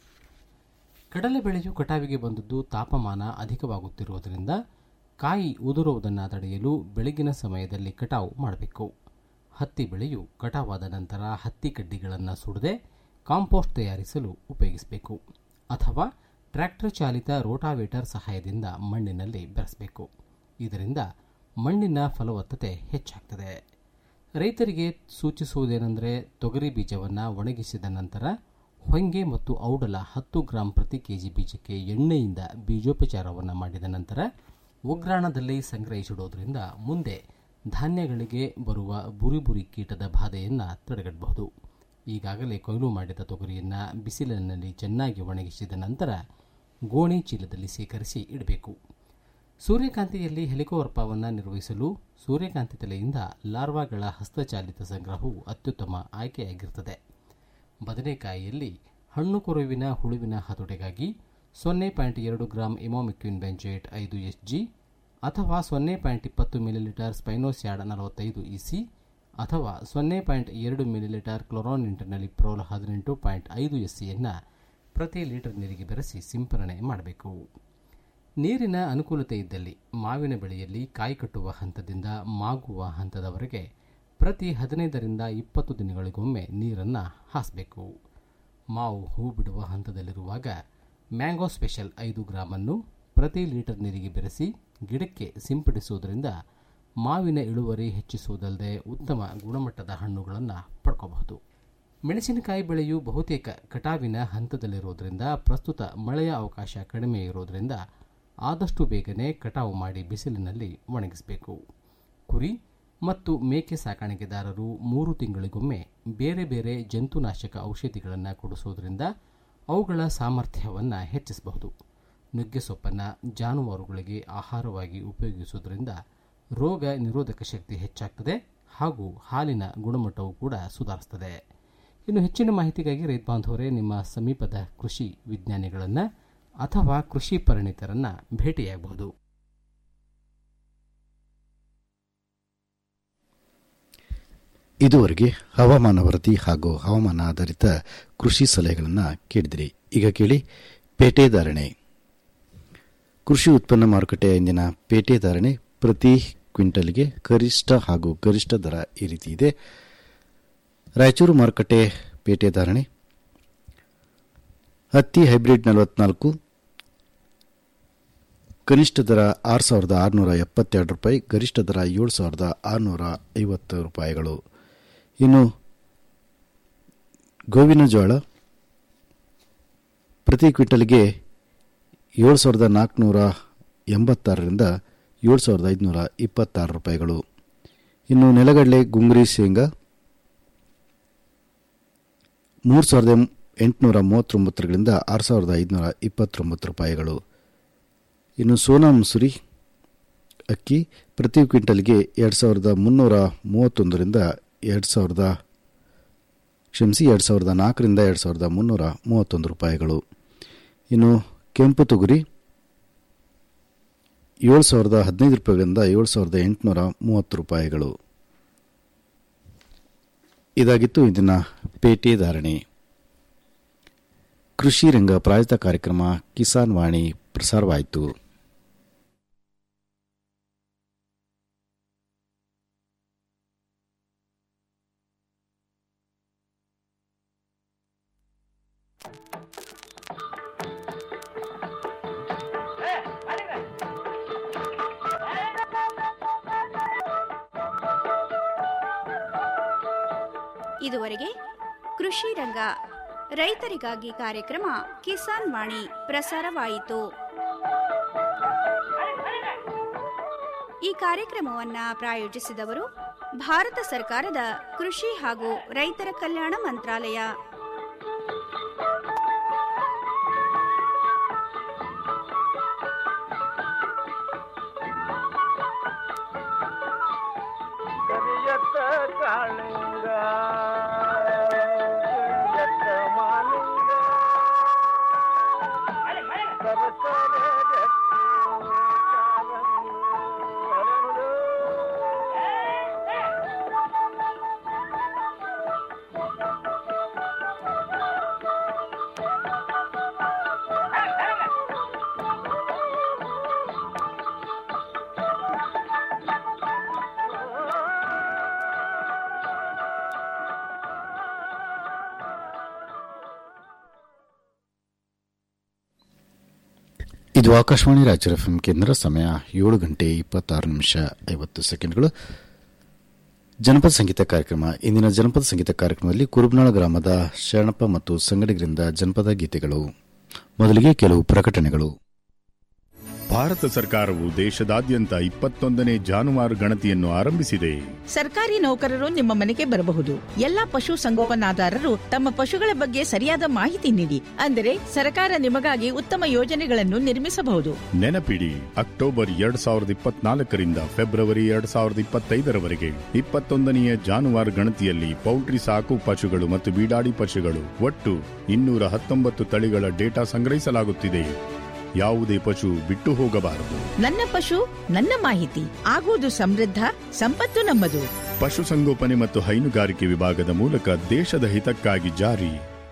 ಕಡಲೆ ಬೆಳೆಯು ಕಟಾವಿಗೆ ಬಂದದ್ದು ತಾಪಮಾನ ಅಧಿಕವಾಗುತ್ತಿರುವುದರಿಂದ ಕಾಯಿ ಉದುರುವುದನ್ನು ತಡೆಯಲು ಬೆಳಗಿನ ಸಮಯದಲ್ಲಿ ಕಟಾವು ಮಾಡಬೇಕು ಹತ್ತಿ ಬೆಳೆಯು ಕಟಾವಾದ ನಂತರ ಹತ್ತಿ ಕಡ್ಡಿಗಳನ್ನು ಸುಡದೆ ಕಾಂಪೋಸ್ಟ್ ತಯಾರಿಸಲು ಉಪಯೋಗಿಸಬೇಕು ಅಥವಾ ಟ್ರ್ಯಾಕ್ಟರ್ ಚಾಲಿತ ರೋಟಾವೇಟರ್ ಸಹಾಯದಿಂದ ಮಣ್ಣಿನಲ್ಲಿ ಬೆರೆಸಬೇಕು ಇದರಿಂದ ಮಣ್ಣಿನ ಫಲವತ್ತತೆ ಹೆಚ್ಚಾಗ್ತದೆ ರೈತರಿಗೆ ಸೂಚಿಸುವುದೇನೆಂದರೆ ತೊಗರಿ ಬೀಜವನ್ನು ಒಣಗಿಸಿದ ನಂತರ ಹೊಂಗೆ ಮತ್ತು ಔಡಲ ಹತ್ತು ಗ್ರಾಂ ಪ್ರತಿ ಕೆಜಿ ಬೀಜಕ್ಕೆ ಎಣ್ಣೆಯಿಂದ ಬೀಜೋಪಚಾರವನ್ನು ಮಾಡಿದ ನಂತರ ಉಗ್ರಾಣದಲ್ಲಿ ಸಂಗ್ರಹಿಸಿಡೋದ್ರಿಂದ ಮುಂದೆ ಧಾನ್ಯಗಳಿಗೆ ಬರುವ ಬುರಿ ಬುರಿ ಕೀಟದ ಬಾಧೆಯನ್ನು ತಡೆಗಟ್ಟಬಹುದು ಈಗಾಗಲೇ ಕೊಯ್ಲು ಮಾಡಿದ ತೊಗರಿಯನ್ನು ಬಿಸಿಲಿನಲ್ಲಿ ಚೆನ್ನಾಗಿ ಒಣಗಿಸಿದ ನಂತರ ಗೋಣಿ ಚೀಲದಲ್ಲಿ ಸೇಕರಿಸಿ ಇಡಬೇಕು ಸೂರ್ಯಕಾಂತಿಯಲ್ಲಿ ಹೆಲಿಕೋವರ್ಪವನ್ನು ನಿರ್ವಹಿಸಲು ಸೂರ್ಯಕಾಂತಿ ತಲೆಯಿಂದ ಲಾರ್ವಾಗಳ ಹಸ್ತಚಾಲಿತ ಸಂಗ್ರಹವು ಅತ್ಯುತ್ತಮ ಆಯ್ಕೆಯಾಗಿರುತ್ತದೆ ಬದನೆಕಾಯಿಯಲ್ಲಿ ಹಣ್ಣು ಕೊರುವಿನ ಹುಳುವಿನ ಹತೋಟೆಗಾಗಿ ಸೊನ್ನೆ ಪಾಯಿಂಟ್ ಎರಡು ಗ್ರಾಂ ಇಮೋಮಿಕ್ವಿನ್ ಬೆಂಜೇಟ್ ಐದು ಎಸ್ ಜಿ ಅಥವಾ ಸೊನ್ನೆ ಪಾಯಿಂಟ್ ಇಪ್ಪತ್ತು ಮಿಲಿಲೀಟರ್ ಸ್ಪೈನೋಸ್ಯಾಡ್ ನಲವತ್ತೈದು ಇಸಿ ಅಥವಾ ಸೊನ್ನೆ ಪಾಯಿಂಟ್ ಎರಡು ಮಿಲಿಲೀಟರ್ ಕ್ಲೊರಾನ್ ಇಂಟರ್ನಲ್ಲಿ ಪ್ರೋಲ್ ಹದಿನೆಂಟು ಪಾಯಿಂಟ್ ಐದು ಎಸ್ ಸಿಯನ್ನು ಪ್ರತಿ ಲೀಟರ್ ನೀರಿಗೆ ಬೆರೆಸಿ ಸಿಂಪರಣೆ ಮಾಡಬೇಕು ನೀರಿನ ಅನುಕೂಲತೆ ಇದ್ದಲ್ಲಿ ಮಾವಿನ ಬೆಳೆಯಲ್ಲಿ ಕಾಯಿ ಕಟ್ಟುವ ಹಂತದಿಂದ ಮಾಗುವ ಹಂತದವರೆಗೆ ಪ್ರತಿ ಹದಿನೈದರಿಂದ ಇಪ್ಪತ್ತು ದಿನಗಳಿಗೊಮ್ಮೆ ನೀರನ್ನು ಹಾಸಬೇಕು ಮಾವು ಹೂ ಬಿಡುವ ಹಂತದಲ್ಲಿರುವಾಗ ಮ್ಯಾಂಗೋ ಸ್ಪೆಷಲ್ ಐದು ಗ್ರಾಮನ್ನು ಪ್ರತಿ ಲೀಟರ್ ನೀರಿಗೆ ಬೆರೆಸಿ ಗಿಡಕ್ಕೆ ಸಿಂಪಡಿಸುವುದರಿಂದ ಮಾವಿನ ಇಳುವರಿ ಹೆಚ್ಚಿಸುವುದಲ್ಲದೆ ಉತ್ತಮ ಗುಣಮಟ್ಟದ ಹಣ್ಣುಗಳನ್ನು ಪಡ್ಕೋಬಹುದು ಮೆಣಸಿನಕಾಯಿ ಬೆಳೆಯು ಬಹುತೇಕ ಕಟಾವಿನ ಹಂತದಲ್ಲಿರುವುದರಿಂದ ಪ್ರಸ್ತುತ ಮಳೆಯ ಅವಕಾಶ ಕಡಿಮೆ ಇರುವುದರಿಂದ ಆದಷ್ಟು ಬೇಗನೆ ಕಟಾವು ಮಾಡಿ ಬಿಸಿಲಿನಲ್ಲಿ ಒಣಗಿಸಬೇಕು ಕುರಿ ಮತ್ತು ಮೇಕೆ ಸಾಕಾಣಿಕೆದಾರರು ಮೂರು ತಿಂಗಳಿಗೊಮ್ಮೆ ಬೇರೆ ಬೇರೆ ಜಂತುನಾಶಕ ಔಷಧಿಗಳನ್ನು ಕೊಡಿಸುವುದರಿಂದ ಅವುಗಳ ಸಾಮರ್ಥ್ಯವನ್ನು ಹೆಚ್ಚಿಸಬಹುದು ನುಗ್ಗೆ ಸೊಪ್ಪನ್ನು ಜಾನುವಾರುಗಳಿಗೆ ಆಹಾರವಾಗಿ ಉಪಯೋಗಿಸುವುದರಿಂದ ರೋಗ ನಿರೋಧಕ ಶಕ್ತಿ ಹೆಚ್ಚಾಗ್ತದೆ ಹಾಗೂ ಹಾಲಿನ ಗುಣಮಟ್ಟವೂ ಕೂಡ ಸುಧಾರಿಸ್ತದೆ ಇನ್ನು ಹೆಚ್ಚಿನ ಮಾಹಿತಿಗಾಗಿ ರೈತ ಬಾಂಧವರೇ ನಿಮ್ಮ ಸಮೀಪದ ಕೃಷಿ ವಿಜ್ಞಾನಿಗಳನ್ನು ಅಥವಾ ಕೃಷಿ ಪರಿಣಿತರನ್ನು ಭೇಟಿಯಾಗಬಹುದು ಇದುವರೆಗೆ ಹವಾಮಾನ ವರದಿ ಹಾಗೂ ಹವಾಮಾನ ಆಧಾರಿತ ಕೃಷಿ ಸಲಹೆಗಳನ್ನು ಕೇಳಿದಿರಿ ಈಗ ಕೇಳಿ ಪೇಟೆ ಧಾರಣೆ ಕೃಷಿ ಉತ್ಪನ್ನ ಮಾರುಕಟ್ಟೆಯ ಇಂದಿನ ಪೇಟೆ ಧಾರಣೆ ಪ್ರತಿ ಕ್ವಿಂಟಲ್ಗೆ ಗರಿಷ್ಠ ಹಾಗೂ ಗರಿಷ್ಠ ದರ ಈ ರೀತಿ ಇದೆ ರಾಯಚೂರು ಮಾರುಕಟ್ಟೆ ಪೇಟೆ ಧಾರಣೆ ಹತ್ತಿ ಹೈಬ್ರಿಡ್ ನಲವತ್ನಾಲ್ಕು ಕನಿಷ್ಠ ದರ ಆರು ಸಾವಿರದ ಆರುನೂರ ಎಪ್ಪತ್ತೆರಡು ರೂಪಾಯಿ ಗರಿಷ್ಠ ದರ ಏಳು ಸಾವಿರದ ಆರುನೂರ ಐವತ್ತು ರೂಪಾಯಿಗಳು ಇನ್ನು ಗೋವಿನ ಜೋಳ ಪ್ರತಿ ಕ್ವಿಂಟಲ್ಗೆ ಏಳು ಸಾವಿರದ ನಾಲ್ಕುನೂರ ಎಂಬತ್ತಾರರಿಂದ ಏಳು ಸಾವಿರದ ಐದುನೂರ ಇಪ್ಪತ್ತಾರು ರೂಪಾಯಿಗಳು ಇನ್ನು ನೆಲಗಡಲೆ ಗುಂಗ್ರಿ ಶೇಂಗಾ ಮೂರು ಸಾವಿರದ ಎಂಟುನೂರ ಮೂವತ್ತೊಂಬತ್ತರಿಂದ ಆರು ಸಾವಿರದ ಐದುನೂರ ಇಪ್ಪತ್ತೊಂಬತ್ತು ರೂಪಾಯಿಗಳು ಇನ್ನು ಸೋನಾ ಮಸೂರಿ ಅಕ್ಕಿ ಪ್ರತಿ ಕ್ವಿಂಟಲ್ಗೆ ಎರಡು ಸಾವಿರದ ಮುನ್ನೂರ ಮೂವತ್ತೊಂದರಿಂದ ಎರಡು ಸಾವಿರದ ಕ್ಷಮಿಸಿ ಎರಡು ಸಾವಿರದ ನಾಲ್ಕರಿಂದ ಎರಡು ಸಾವಿರದ ಮುನ್ನೂರ ಮೂವತ್ತೊಂದು ರೂಪಾಯಿಗಳು ಇನ್ನು ಕೆಂಪು ತೊಗರಿ ಏಳು ಸಾವಿರದ ಹದಿನೈದು ರೂಪಾಯಿಗಳಿಂದ ಏಳು ಸಾವಿರದ ಎಂಟುನೂರ ಮೂವತ್ತು ರೂಪಾಯಿಗಳು ಇದಾಗಿತ್ತು ಇಂದಿನ ಪೇಟೆ ಧಾರಣೆ ಕೃಷಿ ರಂಗ ಪ್ರಾಯೋಜಿತ ಕಾರ್ಯಕ್ರಮ ಕಿಸಾನ್ ವಾಣಿ ಪ್ರಸಾರವಾಯಿತು ಇದುವರೆಗೆ ಕೃಷಿ ರಂಗ ರೈತರಿಗಾಗಿ ಕಾರ್ಯಕ್ರಮ ಕಿಸಾನ್ ವಾಣಿ ಪ್ರಸಾರವಾಯಿತು ಈ ಕಾರ್ಯಕ್ರಮವನ್ನ ಪ್ರಾಯೋಜಿಸಿದವರು ಭಾರತ ಸರ್ಕಾರದ ಕೃಷಿ ಹಾಗೂ ರೈತರ ಕಲ್ಯಾಣ ಮಂತ್ರಾಲಯ ಕರಿಯತ್ತ ಕಾಳಿಂಗ ಕರಿಯತ್ತ ಮಾಲಿಂಗ ಕರಕರೆ ಗಟ್ಟಿ ಕಾಲಂಗಿ ಹರಳು. ಇದು ಆಕಾಶವಾಣಿ ರಾಜ್ಯ ಎಫ್ಎಂ ಕೇಂದ್ರ ಸಮಯ ಏಳು ಗಂಟೆ ಇಪ್ಪತ್ತಾರು ನಿಮಿಷ ಐವತ್ತು ಸೆಕೆಂಡ್ಗಳು ಜನಪದ ಸಂಗೀತ ಕಾರ್ಯಕ್ರಮ ಇಂದಿನ ಜನಪದ ಸಂಗೀತ ಕಾರ್ಯಕ್ರಮದಲ್ಲಿ ಕುರುಬನಾಳ ಗ್ರಾಮದ ಶರಣಪ್ಪ ಮತ್ತು ಸಂಗಡಿಗರಿಂದ ಜನಪದ ಗೀತೆಗಳು ಮೊದಲಿಗೆ ಕೆಲವು ಪ್ರಕಟಣೆಗಳು ಭಾರತ ಸರ್ಕಾರವು ದೇಶದಾದ್ಯಂತ ಇಪ್ಪತ್ತೊಂದನೇ ಜಾನುವಾರು ಗಣತಿಯನ್ನು ಆರಂಭಿಸಿದೆ ಸರ್ಕಾರಿ ನೌಕರರು ನಿಮ್ಮ ಮನೆಗೆ ಬರಬಹುದು ಎಲ್ಲಾ ಪಶು ಸಂಗೋಪನಾದಾರರು ತಮ್ಮ ಪಶುಗಳ ಬಗ್ಗೆ ಸರಿಯಾದ ಮಾಹಿತಿ ನೀಡಿ ಅಂದರೆ ಸರ್ಕಾರ ನಿಮಗಾಗಿ ಉತ್ತಮ ಯೋಜನೆಗಳನ್ನು ನಿರ್ಮಿಸಬಹುದು ನೆನಪಿಡಿ ಅಕ್ಟೋಬರ್ ಎರಡ್ ಸಾವಿರದ ಇಪ್ಪತ್ನಾಲ್ಕರಿಂದ ಫೆಬ್ರವರಿ ಎರಡ್ ಸಾವಿರದ ಇಪ್ಪತ್ತೈದರವರೆಗೆ ಇಪ್ಪತ್ತೊಂದನೆಯ ಜಾನುವಾರು ಗಣತಿಯಲ್ಲಿ ಪೌಲ್ಟ್ರಿ ಸಾಕು ಪಶುಗಳು ಮತ್ತು ಬೀಡಾಡಿ ಪಶುಗಳು ಒಟ್ಟು ಇನ್ನೂರ ಹತ್ತೊಂಬತ್ತು ತಳಿಗಳ ಡೇಟಾ ಸಂಗ್ರಹಿಸಲಾಗುತ್ತಿದೆ ಯಾವುದೇ ಪಶು ಬಿಟ್ಟು ಹೋಗಬಾರದು ನನ್ನ ಪಶು ನನ್ನ ಮಾಹಿತಿ ಆಗುವುದು ಸಮೃದ್ಧ ಸಂಪತ್ತು ನಮ್ಮದು ಪಶುಸಂಗೋಪನೆ ಮತ್ತು ಹೈನುಗಾರಿಕೆ ವಿಭಾಗದ ಮೂಲಕ ದೇಶದ ಹಿತಕ್ಕಾಗಿ ಜಾರಿ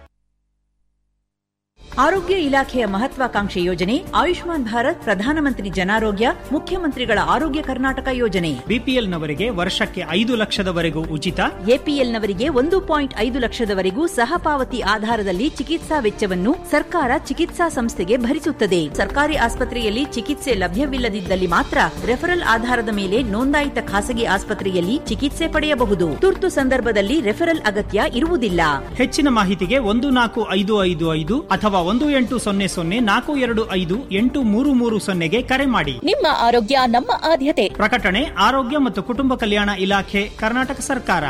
ಆರೋಗ್ಯ ಇಲಾಖೆಯ ಮಹತ್ವಾಕಾಂಕ್ಷೆ ಯೋಜನೆ ಆಯುಷ್ಮಾನ್ ಭಾರತ್ ಪ್ರಧಾನಮಂತ್ರಿ ಜನಾರೋಗ್ಯ ಮುಖ್ಯಮಂತ್ರಿಗಳ ಆರೋಗ್ಯ ಕರ್ನಾಟಕ ಯೋಜನೆ ಬಿಪಿಎಲ್ನವರಿಗೆ ವರ್ಷಕ್ಕೆ ಐದು ಲಕ್ಷದವರೆಗೂ ಉಚಿತ ಎಪಿಎಲ್ನವರಿಗೆ ಒಂದು ಪಾಯಿಂಟ್ ಐದು ಲಕ್ಷದವರೆಗೂ ಸಹಪಾವತಿ ಆಧಾರದಲ್ಲಿ ಚಿಕಿತ್ಸಾ ವೆಚ್ಚವನ್ನು ಸರ್ಕಾರ ಚಿಕಿತ್ಸಾ ಸಂಸ್ಥೆಗೆ ಭರಿಸುತ್ತದೆ ಸರ್ಕಾರಿ ಆಸ್ಪತ್ರೆಯಲ್ಲಿ ಚಿಕಿತ್ಸೆ ಲಭ್ಯವಿಲ್ಲದಿದ್ದಲ್ಲಿ ಮಾತ್ರ ರೆಫರಲ್ ಆಧಾರದ ಮೇಲೆ ನೋಂದಾಯಿತ ಖಾಸಗಿ ಆಸ್ಪತ್ರೆಯಲ್ಲಿ ಚಿಕಿತ್ಸೆ ಪಡೆಯಬಹುದು ತುರ್ತು ಸಂದರ್ಭದಲ್ಲಿ ರೆಫರಲ್ ಅಗತ್ಯ ಇರುವುದಿಲ್ಲ ಹೆಚ್ಚಿನ ಮಾಹಿತಿಗೆ ಒಂದು ನಾಲ್ಕು ಐದು ಐದು ಐದು ಅಥವಾ ಒಂದು ಎಂಟು ಸೊನ್ನೆ ಸೊನ್ನೆ ನಾಲ್ಕು ಎರಡು ಐದು ಎಂಟು ಮೂರು ಮೂರು ಸೊನ್ನೆಗೆ ಕರೆ ಮಾಡಿ ನಿಮ್ಮ ಆರೋಗ್ಯ ನಮ್ಮ ಆದ್ಯತೆ ಪ್ರಕಟಣೆ ಆರೋಗ್ಯ ಮತ್ತು ಕುಟುಂಬ ಕಲ್ಯಾಣ ಇಲಾಖೆ ಕರ್ನಾಟಕ ಸರ್ಕಾರ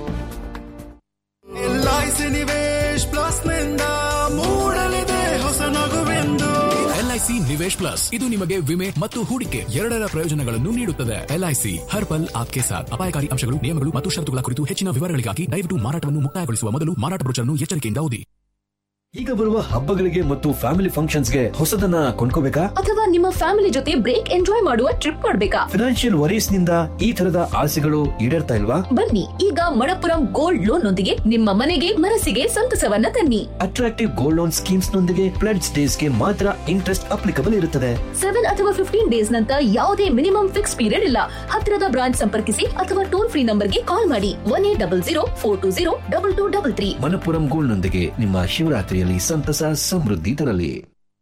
ಎಲ್ಐಸಿ ನಿವೇಶ್ ಪ್ಲಸ್ ನಿಂದ ಮೂಡಲಿದೆ ಹೊಸ ನಗುವೆಂದು ಎಲ್ಐಸಿ ನಿವೇಶ್ ಪ್ಲಸ್ ಇದು ನಿಮಗೆ ವಿಮೆ ಮತ್ತು ಹೂಡಿಕೆ ಎರಡರ ಪ್ರಯೋಜನಗಳನ್ನು ನೀಡುತ್ತದೆ ಎಲ್ಐಸಿ ಹರ್ ಪಲ್ ಆಪ್ಕೆ ಸಾಥ್ ಅಪಾಯಕಾರಿ ಅಂಶಗಳು ನಿಯಮಗಳು ಮತ್ತು ಷರತ್ತುಗಳ ಕುರಿತು ಹೆಚ್ಚಿನ ವಿವರಗಳಿಗಾಗಿ ದಯವಿಟ್ಟು ಮಾರಾಟವನ್ನು ಮುಕ್ತಾಯಗೊಳಿಸುವ ಮೊದಲು ಮಾರಾಟ ಬ್ರೋಚರ್ನ್ನು ಎಚ್ಚರಿಕೆಯಿಂದ ಓದಿ ಈಗ ಬರುವ ಹಬ್ಬಗಳಿಗೆ ಮತ್ತು ಫ್ಯಾಮಿಲಿ ಫಂಕ್ಷನ್ಸ್ಗೆ ಹೊಸದನ್ನ ಕೊಂಡ್ಕೋಬೇಕಾ ಅಥವಾ ನಿಮ್ಮ ಫ್ಯಾಮಿಲಿ ಜೊತೆ ಬ್ರೇಕ್ ಎಂಜಾಯ್ ಮಾಡುವ ಟ್ರಿಪ್ ಮಾಡ್ಬೇಕಾ ಫಿನಾನ್ಷಿಯಲ್ ವರೀಸ್ ನಿಂದ ಈ ತರದ ಆಸೆಗಳು ಈಡೇರ್ತಾ ಇಲ್ವಾ ಬನ್ನಿ ಈಗ ಮಣಪುರಂ ಗೋಲ್ಡ್ ಲೋನ್ ನೊಂದಿಗೆ ನಿಮ್ಮ ಮನೆಗೆ ಮನಸ್ಸಿಗೆ ಸಂತಸವನ್ನ ತನ್ನಿ ಅಟ್ರಾಕ್ಟಿವ್ ಗೋಲ್ಡ್ ಲೋನ್ ಸ್ಕೀಮ್ಸ್ ನೊಂದಿಗೆ ಪ್ಲೆಡ್ಸ್ ಡೇಸ್ ಗೆ ಮಾತ್ರ ಇಂಟ್ರೆಸ್ಟ್ ಅಪ್ಲಿಕಬಲ್ ಇರುತ್ತದೆ ಸೆವೆನ್ ಅಥವಾ ಫಿಫ್ಟೀನ್ ಡೇಸ್ ನಂತರ ಯಾವುದೇ ಮಿನಿಮಮ್ ಫಿಕ್ಸ್ ಪೀರಿಯಡ್ ಇಲ್ಲ ಹತ್ತಿರದ ಬ್ರಾಂಚ್ ಸಂಪರ್ಕಿಸಿ ಅಥವಾ ಟೋಲ್ ಫ್ರೀ ನಂಬರ್ಗೆ ಕಾಲ್ ಮಾಡಿ one eight double zero four two zero double two double three Manappuram gold ನೊಂದಿಗೆ ನಿಮ್ಮ ಶಿವರಾತ್ರಿಯಲ್ಲಿ ಸಂತಸ ಸಮೃದ್ಧಿ ತರಲಿ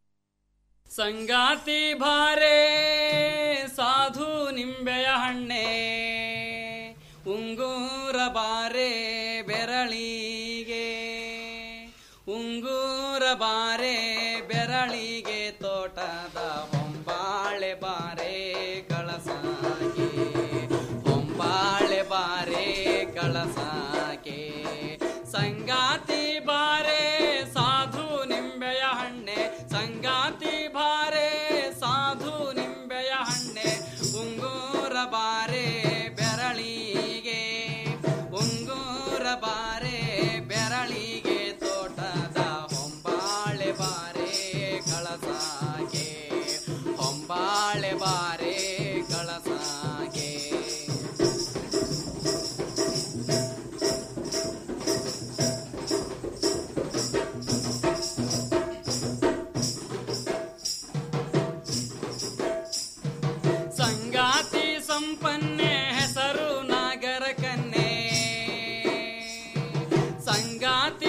ಸಂಗಾತಿ ಭಾರೆ ಸಾಧು ನಿಂಬೆಯ ಹಣ್ಣೆ ಉಂಗೂರ ಬಾರೆ ಬೆರಳಿಗೆ ಉಂಗೂರ ಬಾರೆ ಬೆರಳಿಗೆ ತೋಟದ ಹೊಂಬಾಳೆ ಬಾರೆ ಕಳಸಾಕೆ ಹೊಂಬಾಳೆ ಬಾರೆ ಕಳಸಾಕೆ ಸಂಗಾತಿ ಬಾರೆ ಸಾಧು ನಿಂಬೆಯ ಹಣ್ಣೆ ಸಂಗಾತಿ ಬಾರೆ ಸಾಧು ಬಾರೆ ಬೆರಳಿಗೆ ಉಂಗೂರ ಬಾರೆ ಬೆರಳಿಗೆ ತೋಟದ ಹೊಂಬಾಳೆ ಬಾರೆ ಕಳಸಾಗೆ ಹೊಂಬಾಳೆ ಬಾರೆ ಕಳಸಾಗೆ ಸಂಗಾತಿ ಸಂಪನ್ನೆ ಹೆಸರು ನಾಗರ ಕನ್ನೆ ಸಂಗಾತಿ